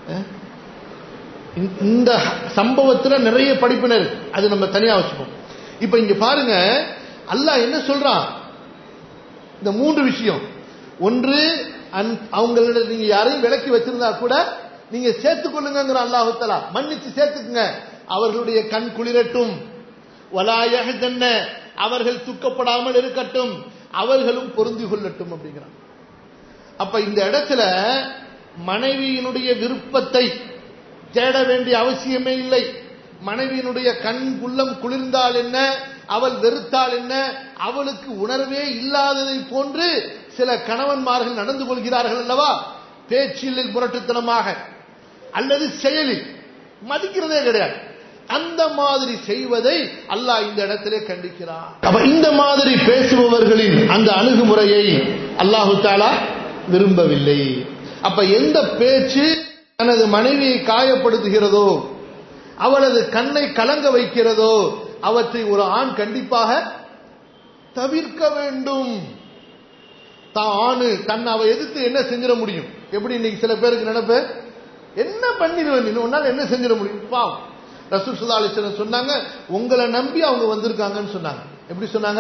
இந்த சம்பவத்துல நிறைய படிப்பினர் அது நம்ம தனியா வச்சுப்போம் இப்ப இங்க பாருங்க அல்லாஹ் என்ன சொல்றான் இந்த மூன்று விஷயம் ஒன்று அவங்களோட நீங்க யாரையும் விலக்கி வச்சிருந்தா கூட நீங்க சேர்த்துக் கொள்ளுங்கிற அல்லாஹுத்தலா மன்னிச்சு சேர்த்துக்குங்க அவர்களுடைய கண் குளிரட்டும் வலாயக தன்ன அவர்கள் துக்கப்படாமல் இருக்கட்டும் அவர்களும் பொருந்தி கொள்ளட்டும் அப்படிங்கிறான் அப்ப இந்த இடத்துல மனைவியினுடைய விருப்பத்தை தேட வேண்டிய அவசியமே இல்லை மனைவியினுடைய கண் உள்ளம் குளிர்ந்தால் என்ன அவள் வெறுத்தால் என்ன அவளுக்கு உணர்வே இல்லாததை போன்று சில கணவன்மார்கள் நடந்து கொள்கிறார்கள் அல்லவா பேச்சில் முரட்டுத்தனமாக அல்லது செயலில் மதிக்கிறதே கிடையாது அந்த மாதிரி செய்வதை அல்லாஹ் இந்த இடத்திலே கண்டிக்கிறார் அப்ப இந்த மாதிரி பேசுபவர்களின் அந்த அணுகுமுறையை அல்லாஹு தாலா விரும்பவில்லை அப்ப எந்த பேச்சு தனது மனைவியை காயப்படுத்துகிறதோ அவளது கண்ணை கலங்க வைக்கிறதோ அவற்றை ஒரு ஆண் கண்டிப்பாக தவிர்க்க வேண்டும் தான் ஆணு தன்னை அவ எதிர்த்து என்ன செஞ்சிட முடியும் எப்படி இன்னைக்கு சில பேருக்கு நினைப்பு என்ன பண்ணிடுவேன் நீ உன்னால என்ன செஞ்சிட முடியும் பாவம் ரசூல் சுல்லா அலிஸ்வரன் சொன்னாங்க உங்களை நம்பி அவங்க வந்திருக்காங்கன்னு சொன்னாங்க எப்படி சொன்னாங்க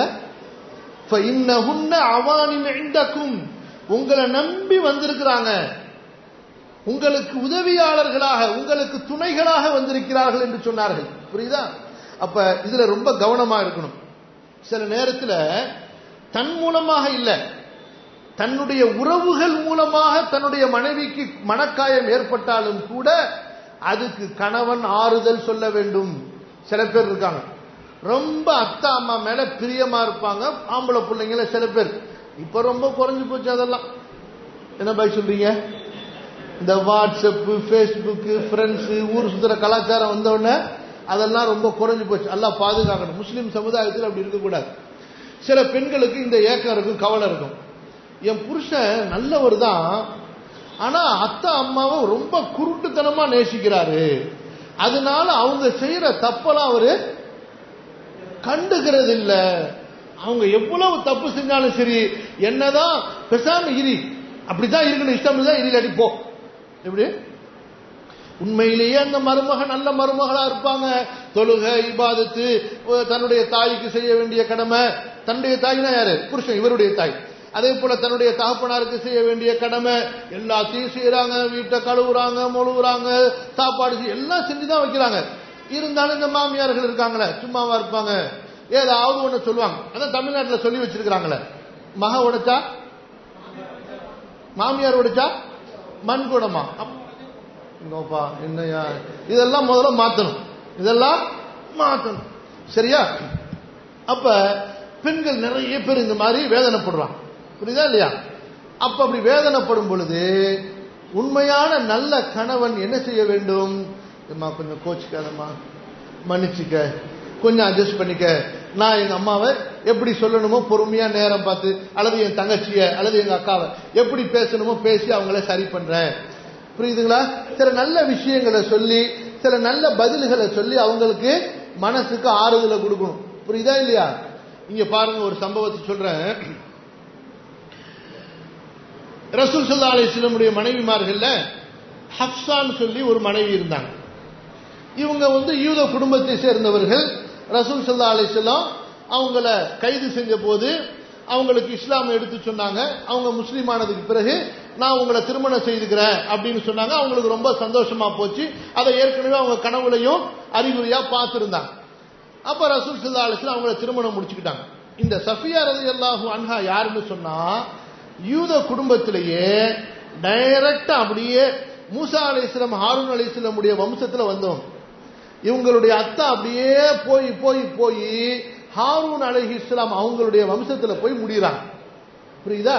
அவானிக்கும் உங்களை நம்பி வந்திருக்கிறாங்க உங்களுக்கு உதவியாளர்களாக உங்களுக்கு துணைகளாக வந்திருக்கிறார்கள் என்று சொன்னார்கள் புரியுதா அப்ப இதுல ரொம்ப கவனமா இருக்கணும் சில நேரத்தில் தன் மூலமாக இல்ல தன்னுடைய உறவுகள் மூலமாக தன்னுடைய மனைவிக்கு மனக்காயம் ஏற்பட்டாலும் கூட அதுக்கு கணவன் ஆறுதல் சொல்ல வேண்டும் சில பேர் இருக்காங்க ரொம்ப அத்தா அம்மா மேல பிரியமா இருப்பாங்க ஆம்பளை பிள்ளைங்கள சில பேர் இப்ப ரொம்ப குறைஞ்சு போச்சு அதெல்லாம் என்ன பாய் சொல்றீங்க இந்த வாட்ஸ்அப் ஃபேஸ்புக் ஃப்ரெண்ட்ஸ் ஊர் சுத்துற கலாச்சாரம் வந்தவுடனே அதெல்லாம் ரொம்ப குறைஞ்சு போச்சு எல்லாம் பாதுகாக்கணும் முஸ்லீம் சமுதாயத்தில் அப்படி இருக்கக்கூடாது சில பெண்களுக்கு இந்த ஏக்கம் இருக்கும் கவலை இருக்கும் என் புருஷன் நல்லவர் தான் ஆனா அத்தை அம்மாவை ரொம்ப குருட்டுத்தனமா நேசிக்கிறாரு அதனால அவங்க செய்யற தப்பெல்லாம் அவரு கண்டுக்கிறது இல்ல அவங்க எவ்வளவு தப்பு செஞ்சாலும் சரி என்னதான் பெசாம இரி அப்படித்தான் இருக்கணும் இஷ்டம் தான் இரில் அடிப்போ எப்படி உண்மையிலேயே அந்த மருமக நல்ல மருமகளா இருப்பாங்க தொழுக இபாதத்து தன்னுடைய தாய்க்கு செய்ய வேண்டிய கடமை தன்னுடைய தாய்னா யாரு புருஷன் இவருடைய தாய் அதே போல தன்னுடைய தகப்பனாருக்கு செய்ய வேண்டிய கடமை எல்லாத்தையும் செய்யறாங்க வீட்டை கழுவுறாங்க மொழுவுறாங்க சாப்பாடு செய்ய எல்லாம் செஞ்சுதான் வைக்கிறாங்க இருந்தாலும் இந்த மாமியார்கள் இருக்காங்களே சும்மாவா இருப்பாங்க ஏதாவது ஒண்ணு சொல்லுவாங்க அதான் தமிழ்நாட்டில் சொல்லி வச்சிருக்கிறாங்களே மக உடைச்சா மாமியார் உடைச்சா மண் குடமா இங்கோப்பா என்னையா இதெல்லாம் முதல்ல மாத்தணும் இதெல்லாம் மாத்தணும் சரியா அப்ப பெண்கள் நிறைய பேர் இந்த மாதிரி வேதனைப்படுறாங்க புரியுதா இல்லையா அப்ப அப்படி வேதனைப்படும் பொழுது உண்மையான நல்ல கணவன் என்ன செய்ய வேண்டும் அம்மா கொஞ்சம் கோச்சிக்காதம்மா மன்னிச்சுக்க கொஞ்சம் அட்ஜஸ்ட் பண்ணிக்க நான் எங்க அம்மாவை எப்படி சொல்லணுமோ பொறுமையா நேரம் பார்த்து அல்லது என் தங்கச்சிய அல்லது எங்க அக்காவை எப்படி பேசணுமோ பேசி அவங்கள சரி பண்றேன் புரியுதுங்களா சில நல்ல விஷயங்களை சொல்லி சில நல்ல பதில்களை சொல்லி அவங்களுக்கு மனசுக்கு ஆறுதலை கொடுக்கணும் புரியுதா இல்லையா இங்க பாருங்க ஒரு சம்பவத்தை சொல்றேன் ரசூல் சல்லா அலிஸ்லமுடைய மனைவிமார்கள்ல ஹப்சான்னு சொல்லி ஒரு மனைவி இருந்தாங்க இவங்க வந்து யூத குடும்பத்தை சேர்ந்தவர்கள் ரசூல் சல்லா அலிஸ்லாம் அவங்கள கைது செஞ்ச போது அவங்களுக்கு இஸ்லாம் எடுத்து சொன்னாங்க அவங்க முஸ்லீம் ஆனதுக்கு பிறகு நான் உங்களை திருமணம் செய்துக்கிறேன் அப்படின்னு சொன்னாங்க அவங்களுக்கு ரொம்ப சந்தோஷமா போச்சு அதை ஏற்கனவே அவங்க கனவுலையும் அறிகுறியா பார்த்திருந்தாங்க அப்ப ரசூல் சல்லா அலிஸ்லாம் அவங்கள திருமணம் முடிச்சுக்கிட்டாங்க இந்த சஃபியா ரதி அல்லாஹூ அன்ஹா யாருன்னு சொன்னா யூத குடும்பத்திலேயே டைரக்டா அப்படியே மூசா அலி இஸ்லாம் ஹாரூன் அலி இஸ்லாமுடைய வம்சத்துல வந்தவங்க இவங்களுடைய அத்தா அப்படியே போய் போய் போய் ஹாரூன் அலி இஸ்லாம் அவங்களுடைய வம்சத்துல போய் முடிகிறாங்க புரியுதா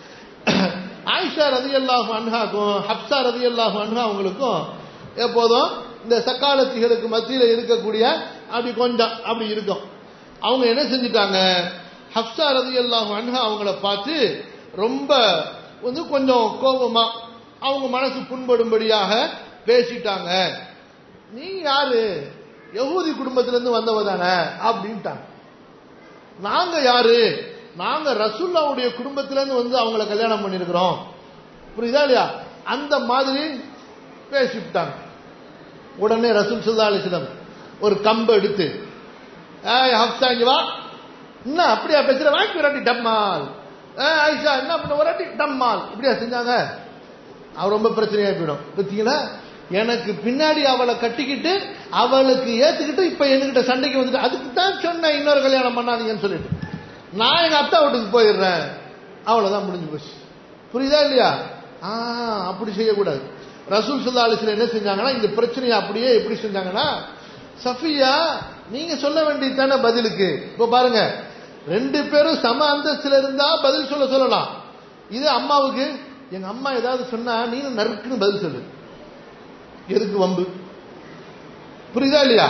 ஆயிஷா ரதி அல்லாஹு அன்ஹாக்கும் ஹப்சா ரதி அல்லாஹு அன்ஹா அவங்களுக்கும் எப்போதும் இந்த சக்காலத்திகளுக்கு மத்தியில் இருக்கக்கூடிய அப்படி கொஞ்சம் அப்படி இருக்கும் அவங்க என்ன செஞ்சிட்டாங்க ஹப்சா ரதி அல்லாஹு அன்ஹா அவங்கள பார்த்து ரொம்ப வந்து கொஞ்சம் கோபமா அவங்க மனசு புண்படும்படியாக பேசிட்டாங்க நீ யாரு யகூதி குடும்பத்திலிருந்து வந்தவ தானே அப்படின்ட்டாங்க நாங்க யாரு நாங்க ரசுல்லாவுடைய குடும்பத்திலிருந்து வந்து அவங்கள கல்யாணம் பண்ணிருக்கிறோம் புரியுதா இல்லையா அந்த மாதிரி பேசிவிட்டாங்க உடனே ரசூல் சுல்லா அலிஸ்லம் ஒரு கம்பை எடுத்து ஏய் ஹப்சா இங்க வா என்ன அப்படியா பேசுற வாங்கி விரட்டி டம்மால் ஐஷா என்ன பண்ண விரட்டி டம்மால் இப்படியா செஞ்சாங்க அவ ரொம்ப பிரச்சனையா போயிடும் பார்த்தீங்களா எனக்கு பின்னாடி அவளை கட்டிக்கிட்டு அவளுக்கு ஏத்துக்கிட்டு இப்ப என்கிட்ட சண்டைக்கு வந்துட்டு அதுக்கு தான் சொன்னேன் இன்னொரு கல்யாணம் பண்ணாதீங்கன்னு சொல்லிட்டு நான் எங்க அத்தா வீட்டுக்கு போயிடுறேன் அவ்வளவுதான் முடிஞ்சு போச்சு புரியுதா இல்லையா ஆ அப்படி செய்யக்கூடாது ரசூல் சுல்லா அலிஸ்ல என்ன செஞ்சாங்கன்னா இந்த பிரச்சனையை அப்படியே எப்படி செஞ்சாங்கன்னா சஃபியா நீங்க சொல்ல வேண்டியது தானே பதிலுக்கு இப்போ பாருங்க ரெண்டு பேரும் சம அந்தஸ்துல இருந்தா பதில் சொல்ல சொல்லலாம் இது அம்மாவுக்கு எங்க அம்மா ஏதாவது சொன்னா நீனும் நறுக்குன்னு பதில் சொல்லு எதுக்கு வம்பு புரியுதா இல்லையா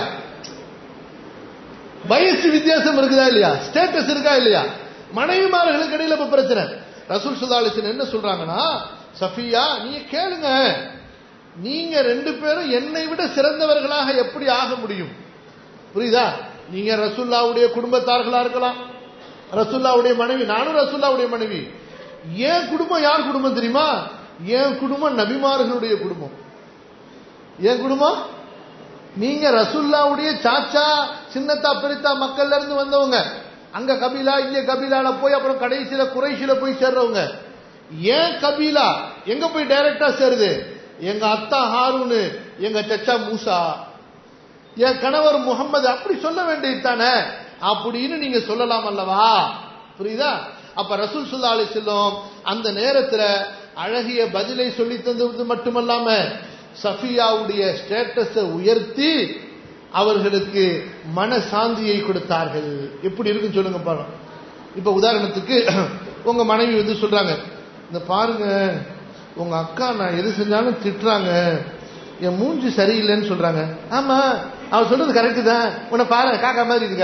வயசு வித்தியாசம் இருக்குதா இல்லையா ஸ்டேட்டஸ் இருக்கா இல்லையா மனைவிமார்களுக்கு இடையில இப்ப பிரச்சனை ரசூல் சுதாலிசன் என்ன சொல்றாங்கன்னா சஃபியா நீங்க கேளுங்க நீங்க ரெண்டு பேரும் என்னை விட சிறந்தவர்களாக எப்படி ஆக முடியும் புரியுதா நீங்க ரசுல்லாவுடைய குடும்பத்தார்களா இருக்கலாம் ரசுல்லாவுடைய மனைவி நானும் ரசுல்லாவுடைய மனைவி என் குடும்பம் யார் குடும்பம் தெரியுமா என் குடும்பம் நபிமார்களுடைய குடும்பம் என் குடும்பம் நீங்க ரசுல்லாவுடைய சாச்சா சின்னத்தா பெரித்தா மக்கள்ல இருந்து வந்தவங்க அங்க கபீலா இங்க கபீலால போய் அப்புறம் கடைசியில குறைசில போய் சேர்றவங்க ஏன் கபீலா எங்க போய் டைரக்டா சேருது எங்க அத்தா ஹாரூனு எங்க சச்சா மூசா என் கணவர் முகமது அப்படி சொல்ல வேண்டியது தானே அப்படின்னு நீங்க சொல்லலாம் அல்லவா புரியுதா அப்ப ரசூல் சுல்லா அலி செல்லும் அந்த நேரத்துல அழகிய பதிலை சொல்லி தந்தது மட்டுமல்லாம சஃபியாவுடைய ஸ்டேட்டஸை உயர்த்தி அவர்களுக்கு மன சாந்தியை கொடுத்தார்கள் எப்படி இருக்குன்னு சொல்லுங்க பாருங்க இப்ப உதாரணத்துக்கு உங்க மனைவி வந்து சொல்றாங்க இந்த பாருங்க உங்க அக்கா நான் எது செஞ்சாலும் திட்டுறாங்க என் மூஞ்சி சரியில்லைன்னு சொல்றாங்க ஆமா அவர் சொல்றது கரெக்டு தான் உன்னை பாரு காக்கா மாதிரி இருக்க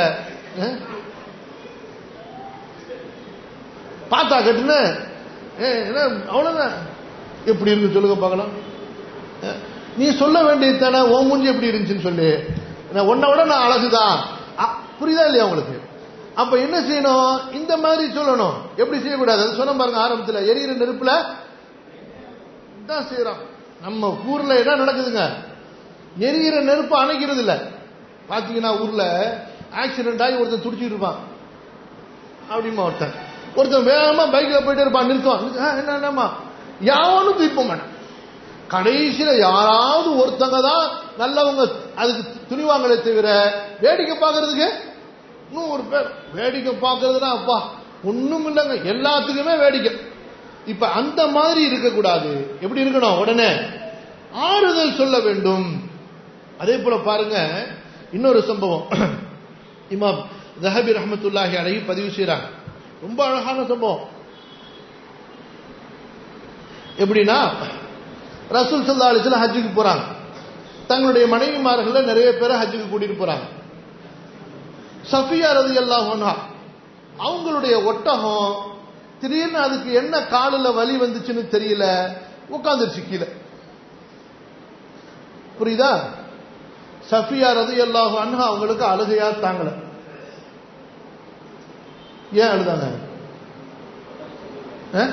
பார்த்தா கட்டுன அவ்வளவுதான் எப்படி இருக்கு சொல்லுங்க பார்க்கலாம் நீ சொல்ல வேண்டியது தானே ஓ மூஞ்சி எப்படி இருந்துச்சுன்னு சொல்லு உன்னை விட நான் அழகுதான் புரியுதா இல்லையா உங்களுக்கு அப்ப என்ன செய்யணும் இந்த மாதிரி சொல்லணும் எப்படி செய்யக்கூடாது அது சொன்ன பாருங்க ஆரம்பத்துல எரியிற நெருப்புல தான் செய்யறோம் நம்ம ஊர்ல என்ன நடக்குதுங்க எரியிற நெருப்பு அணைக்கிறது இல்ல பாத்தீங்கன்னா ஊர்ல ஆக்சிடென்ட் ஆகி ஒருத்தன் துடிச்சிட்டு இருப்பான் அப்படிமா ஒருத்தன் ஒருத்தன் வேகமா பைக்ல போயிட்டு இருப்பான் நிறுத்துவான் என்னமா யாவனும் தூக்க மாட்டான் கடைசியில யாராவது ஒருத்தங்க தான் நல்லவங்க அதுக்கு துணிவாங்களே தவிர வேடிக்கை பார்க்கறதுக்கு இன்னும் ஒரு பேர் வேடிக்கை பார்க்கறதுனா அப்பா ஒண்ணும் இல்லைங்க எல்லாத்துக்குமே வேடிக்கை இப்ப அந்த மாதிரி இருக்கக்கூடாது எப்படி இருக்கணும் உடனே ஆறுதல் சொல்ல வேண்டும் அதே போல பாருங்க இன்னொரு சம்பவம் இமாம் ஜஹபி ரஹமத்துல்லாஹி அலைஹி பதிவு செய்றாங்க ரொம்ப அழகான சம்பவம் எப்படின்னா ரசூல் சல்லா அலிஸ்லாம் ஹஜ்ஜுக்கு போறாங்க தங்களுடைய மனைவிமார்கள்ல நிறைய பேரை ஹஜ்ஜுக்கு கூட்டிட்டு போறாங்க சஃபியா ரதி அல்லாஹா அவங்களுடைய ஒட்டகம் திடீர்னு அதுக்கு என்ன காலில் வலி வந்துச்சுன்னு தெரியல உட்காந்துருச்சு கீழே புரியுதா சஃபியா ரதி அல்லாஹு அன்ஹா அவங்களுக்கு அழுகையா தாங்கல ஏன் அழுதாங்க ஆ?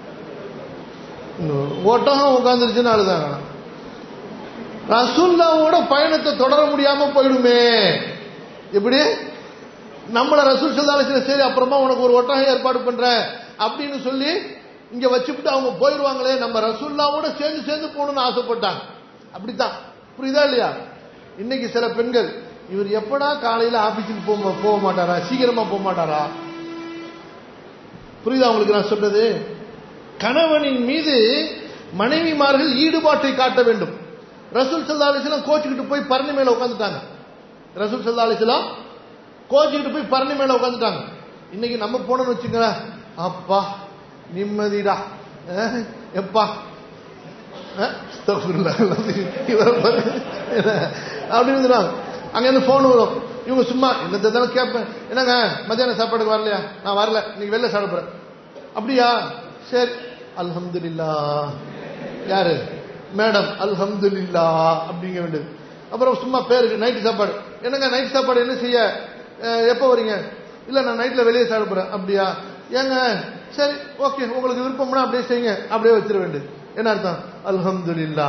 ஒட்டகம் உட்காந்துருச்சுன்னு அழுதாங்க ரசூல்லாவோட பயணத்தை தொடர முடியாம போயிடுமே எப்படி நம்மள ரசூல் சொல்லாலும் சரி அப்புறமா உனக்கு ஒரு ஒட்டகம் ஏற்பாடு பண்றேன் அப்படின்னு சொல்லி இங்க வச்சுவிட்டு அவங்க போயிடுவாங்களே நம்ம ரசூல்லாவோட சேர்ந்து சேர்ந்து போகணும்னு ஆசைப்பட்டாங்க அப்படித்தான் புரியுதா இல்லையா இன்னைக்கு சில பெண்கள் இவர் எப்படா காலையில ஆபீஸுக்கு போக போக மாட்டாரா சீக்கிரமா போக மாட்டாரா புரியுதா உங்களுக்கு நான் சொல்றது கணவனின் மீது மனைவிமார்கள் ஈடுபாட்டை காட்ட வேண்டும் ரசூல் சல்லா அலிஸ்லாம் கோச்சுக்கிட்டு போய் பரணி மேல உட்காந்துட்டாங்க ரசூல் சல்லா அலிஸ்லாம் கோச்சுக்கிட்டு போய் பரணி மேல உட்காந்துட்டாங்க இன்னைக்கு நம்ம போனோம்னு வச்சுங்களேன் அப்பா நிம்மதிடா அஹ், எப்பா அஹ், அஸ்தக்ஃபிருல்லாஹ் அல்-அஸீம். இவரை பாரு. அப்படின்னு சொல்லுவாங்க அங்க இருந்து போன் வரும் இவங்க சும்மா என்னத்தை தானே கேட்பேன் என்னங்க மத்தியானம் சாப்பாடுக்கு வரலையா நான் வரல இன்னைக்கு வெளில சாப்பிட போறேன் அப்படியா சரி அல்ஹம்துலில்லா யாரு மேடம் அல்ஹம்துலில்லா அப்படிங்க வேண்டியது அப்புறம் சும்மா பேருக்கு நைட்டு சாப்பாடு என்னங்க நைட் சாப்பாடு என்ன செய்ய அஹ், எப்போ வரீங்க இல்ல நான் நைட்ல வெளியே சாப்பிட போறேன் அப்படியா ஏங்க சரி ஓகே உங்களுக்கு விருப்பம்னா அப்படியே செய்யுங்க அப்படியே வச்சிட வேண்டியது என்ன அர்த்தம் அல்ஹம்துலில்லா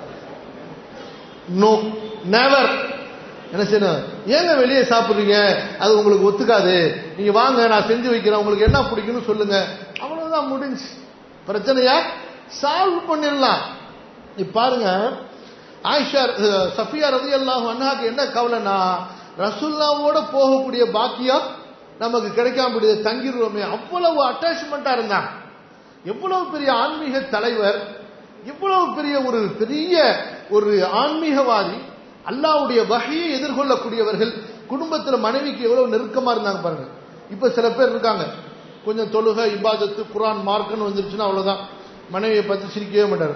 நோ நெவர் என்ன செய்யணும் ஏங்க வெளியே சாப்பிடுறீங்க அது உங்களுக்கு ஒத்துக்காது நீங்க வாங்க நான் செஞ்சு வைக்கிறேன் உங்களுக்கு என்ன பிடிக்கும்னு சொல்லுங்க அவ்வளவுதான் முடிஞ்சு பிரச்சனையா சால்வ் பண்ணிடலாம் நீ பாருங்க ஆயிஷா அஹ், சஃபியா ரதி அல்லாஹ் அண்ணாக்கு என்ன கவலைனா ரசுல்லாவோட போகக்கூடிய பாக்கியம் நமக்கு கிடைக்காம போயிடுது தங்கிடுவோமே அவ்வளவு அட்டாச்மெண்டா இருந்தாங்க எவ்வளவு பெரிய ஆன்மீக தலைவர் இவ்வளவு பெரிய ஒரு பெரிய ஒரு ஆன்மீகவாதி அல்லாவுடைய வகையை எதிர்கொள்ளக்கூடியவர்கள் குடும்பத்துல மனைவிக்கு எவ்வளவு நெருக்கமா இருந்தாங்க பாருங்க இப்ப சில பேர் இருக்காங்க கொஞ்சம் தொழுகை இபாதத்து குரான் மார்க்குன்னு வந்துருச்சுன்னா அவ்வளவுதான் மனைவியை பத்தி சிரிக்கவே மாட்டாரு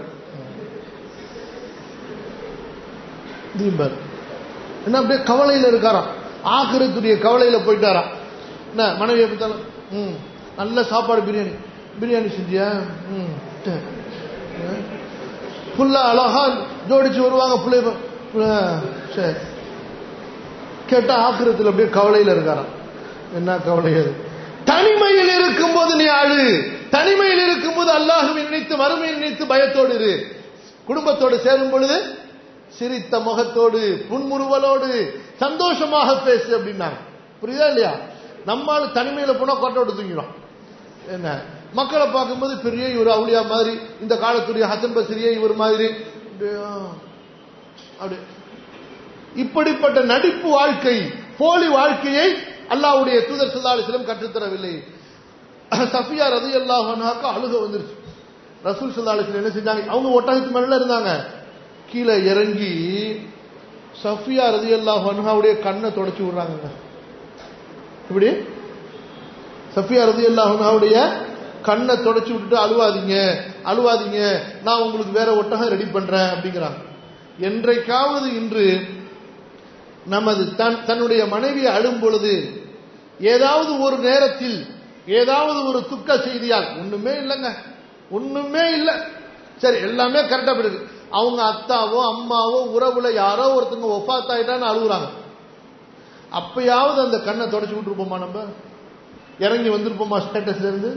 தீம்பர் என்ன அப்படியே கவலையில இருக்காராம் ஆக்கிரத்துடைய கவலையில போயிட்டாராம் என்ன மனைவியை பார்த்தாலும் ம் நல்ல சாப்பாடு பிரியாணி பிரியாணி செஞ்சியா ம் சரி. ஃபுல்லா அழகா ஜோடிச்சு வருவாங்க பிள்ளை சரி கேட்டா ஆக்கிரத்தில் அப்படியே கவலையில இருக்காராம் என்ன கவலை அது தனிமையில் இருக்கும்போது நீ அழு தனிமையில் இருக்கும்போது அல்லாஹுவை நினைத்து மறுமையை நினைத்து பயத்தோடு இரு குடும்பத்தோடு சேரும் பொழுது சிரித்த முகத்தோடு புன்முறுவலோடு சந்தோஷமாக பேசு அப்படின்னாங்க புரியுதா இல்லையா நம்மால் தனிமையில போனா கொட்டோடு தூங்கிடும் என்ன மக்களை பார்க்கும்போது பெரிய இவர் அவுளியா மாதிரி இந்த காலத்துடைய ஹசன் பசிரியே இவர் மாதிரி அப்படியா, அப்படி இப்படிப்பட்ட நடிப்பு வாழ்க்கை போலி வாழ்க்கையை அல்லாஹ்வுடைய தூதர் சல்லாஹிஸ்லம் கற்றுத்தரவில்லை சஃபியா ரதி அல்லாஹாக்கா அழுக வந்துருச்சு ரசூல் சல்லாஹிஸ்லம் என்ன செஞ்சாங்க அவங்க ஒட்டகத்து மேல இருந்தாங்க கீழே இறங்கி சஃபியா ரதி அல்லாஹாவுடைய கண்ணை தொடச்சி விடுறாங்க இப்படி சஃபியா ரதி அல்லாஹாவுடைய கண்ணை தொடச்சி விட்டுட்டு அழுவாதீங்க அழுவாதீங்க நான் உங்களுக்கு வேற ஒட்டகம் ரெடி பண்றேன் அப்படிங்கிறாங்க என்றைக்காவது இன்று நமது தன் தன்னுடைய மனைவியை அழும் பொழுது ஏதாவது ஒரு நேரத்தில் ஏதாவது ஒரு துக்க செய்தியால் ஒண்ணுமே இல்லைங்க ஒண்ணுமே இல்லை சரி எல்லாமே கரெக்டா போயிருக்கு அவங்க அத்தாவோ அம்மாவோ உறவுல யாரோ ஒருத்தங்க ஒப்பாத்தாயிட்டான்னு அழுகுறாங்க அப்பயாவது அந்த கண்ணை தொடச்சு விட்டுருப்போமா நம்ம இறங்கி வந்திருப்போமா ஸ்டேட்டஸ்ல இருந்து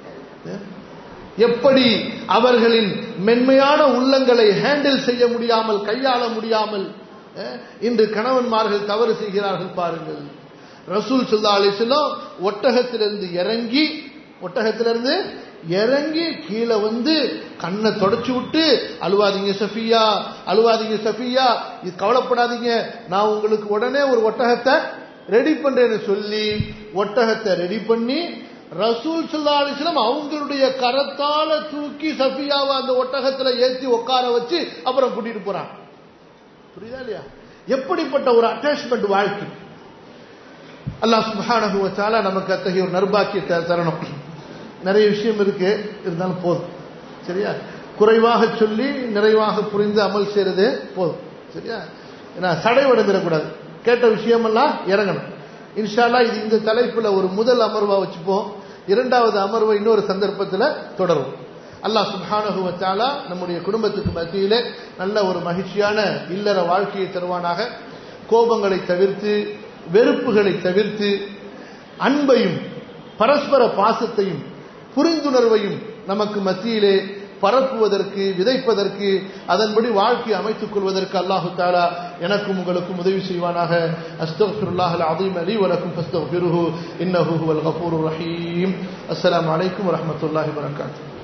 எப்படி அவர்களின் மென்மையான உள்ளங்களை ஹேண்டில் செய்ய முடியாமல் கையாள முடியாமல் அஹ், இன்று கணவன்மார்கள் தவறு செய்கிறார்கள் பாருங்கள் ரசூல் சுல்லா அலிஸ்லாம் ஒட்டகத்திலிருந்து இறங்கி ஒட்டகத்திலிருந்து இறங்கி கீழே வந்து கண்ணை தொடச்சு விட்டு அழுவாதீங்க சஃபியா அழுவாதீங்க சஃபியா இது கவலைப்படாதீங்க நான் உங்களுக்கு உடனே ஒரு ஒட்டகத்தை ரெடி பண்றேன்னு சொல்லி ஒட்டகத்தை ரெடி பண்ணி ரசூல் சுல்லா அலிஸ்லாம் அவங்களுடைய கரத்தால தூக்கி சஃபியாவை அந்த ஒட்டகத்துல ஏத்தி உட்கார வச்சு அப்புறம் கூட்டிட்டு போறாங்க புரியுதா இல்லையா எப்படிப்பட்ட ஒரு அட்டாச்மெண்ட் வாழ்க்கை அல்லாஹ் சுப்ஹானஹு வ தஆலா நமக்கு அத்தகைய ஒரு நர்பாக்கியத்தை தரணும் நிறைய விஷயம் இருக்கு இருந்தாலும் போதும் சரியா குறைவாக சொல்லி நிறைவாக புரிந்து அமல் செய்யறது போதும் சரியா ஏன்னா சடைவடைந்துடக்கூடாது கேட்ட விஷயமெல்லாம் இறங்கணும் இன்ஷால்லா இது இந்த தலைப்புல ஒரு முதல் அமர்வா வச்சுப்போம் இரண்டாவது அமர்வை இன்னொரு சந்தர்ப்பத்தில் தொடரும் அல்லாஹ் சுப்ஹானஹு வ தஆலா நம்முடைய குடும்பத்துக்கு மத்தியிலே நல்ல ஒரு மகிழ்ச்சியான இல்லற வாழ்க்கையை தருவானாக கோபங்களை தவிர்த்து வெறுப்புகளை தவிர்த்து அன்பையும் பரஸ்பர பாசத்தையும் புரிந்துணர்வையும் நமக்கு மத்தியிலே பரப்புவதற்கு விதைப்பதற்கு அதன்படி வாழ்க்கை அமைத்துக் கொள்வதற்கு அல்லாஹு தாலா எனக்கும் உங்களுக்கும் உதவி செய்வானாக அஸ்தக்ஃபிருல்லாஹ் அலீம் அலி வலக்கும் ஃபஸ்தக்ஃபிருஹு இன்னஹு ஹுவல் கஃபூருர் ரஹீம் அஸ்ஸலாமு அலைக்கும் வரஹ்மத்துல்லாஹி வபரகாத்துஹு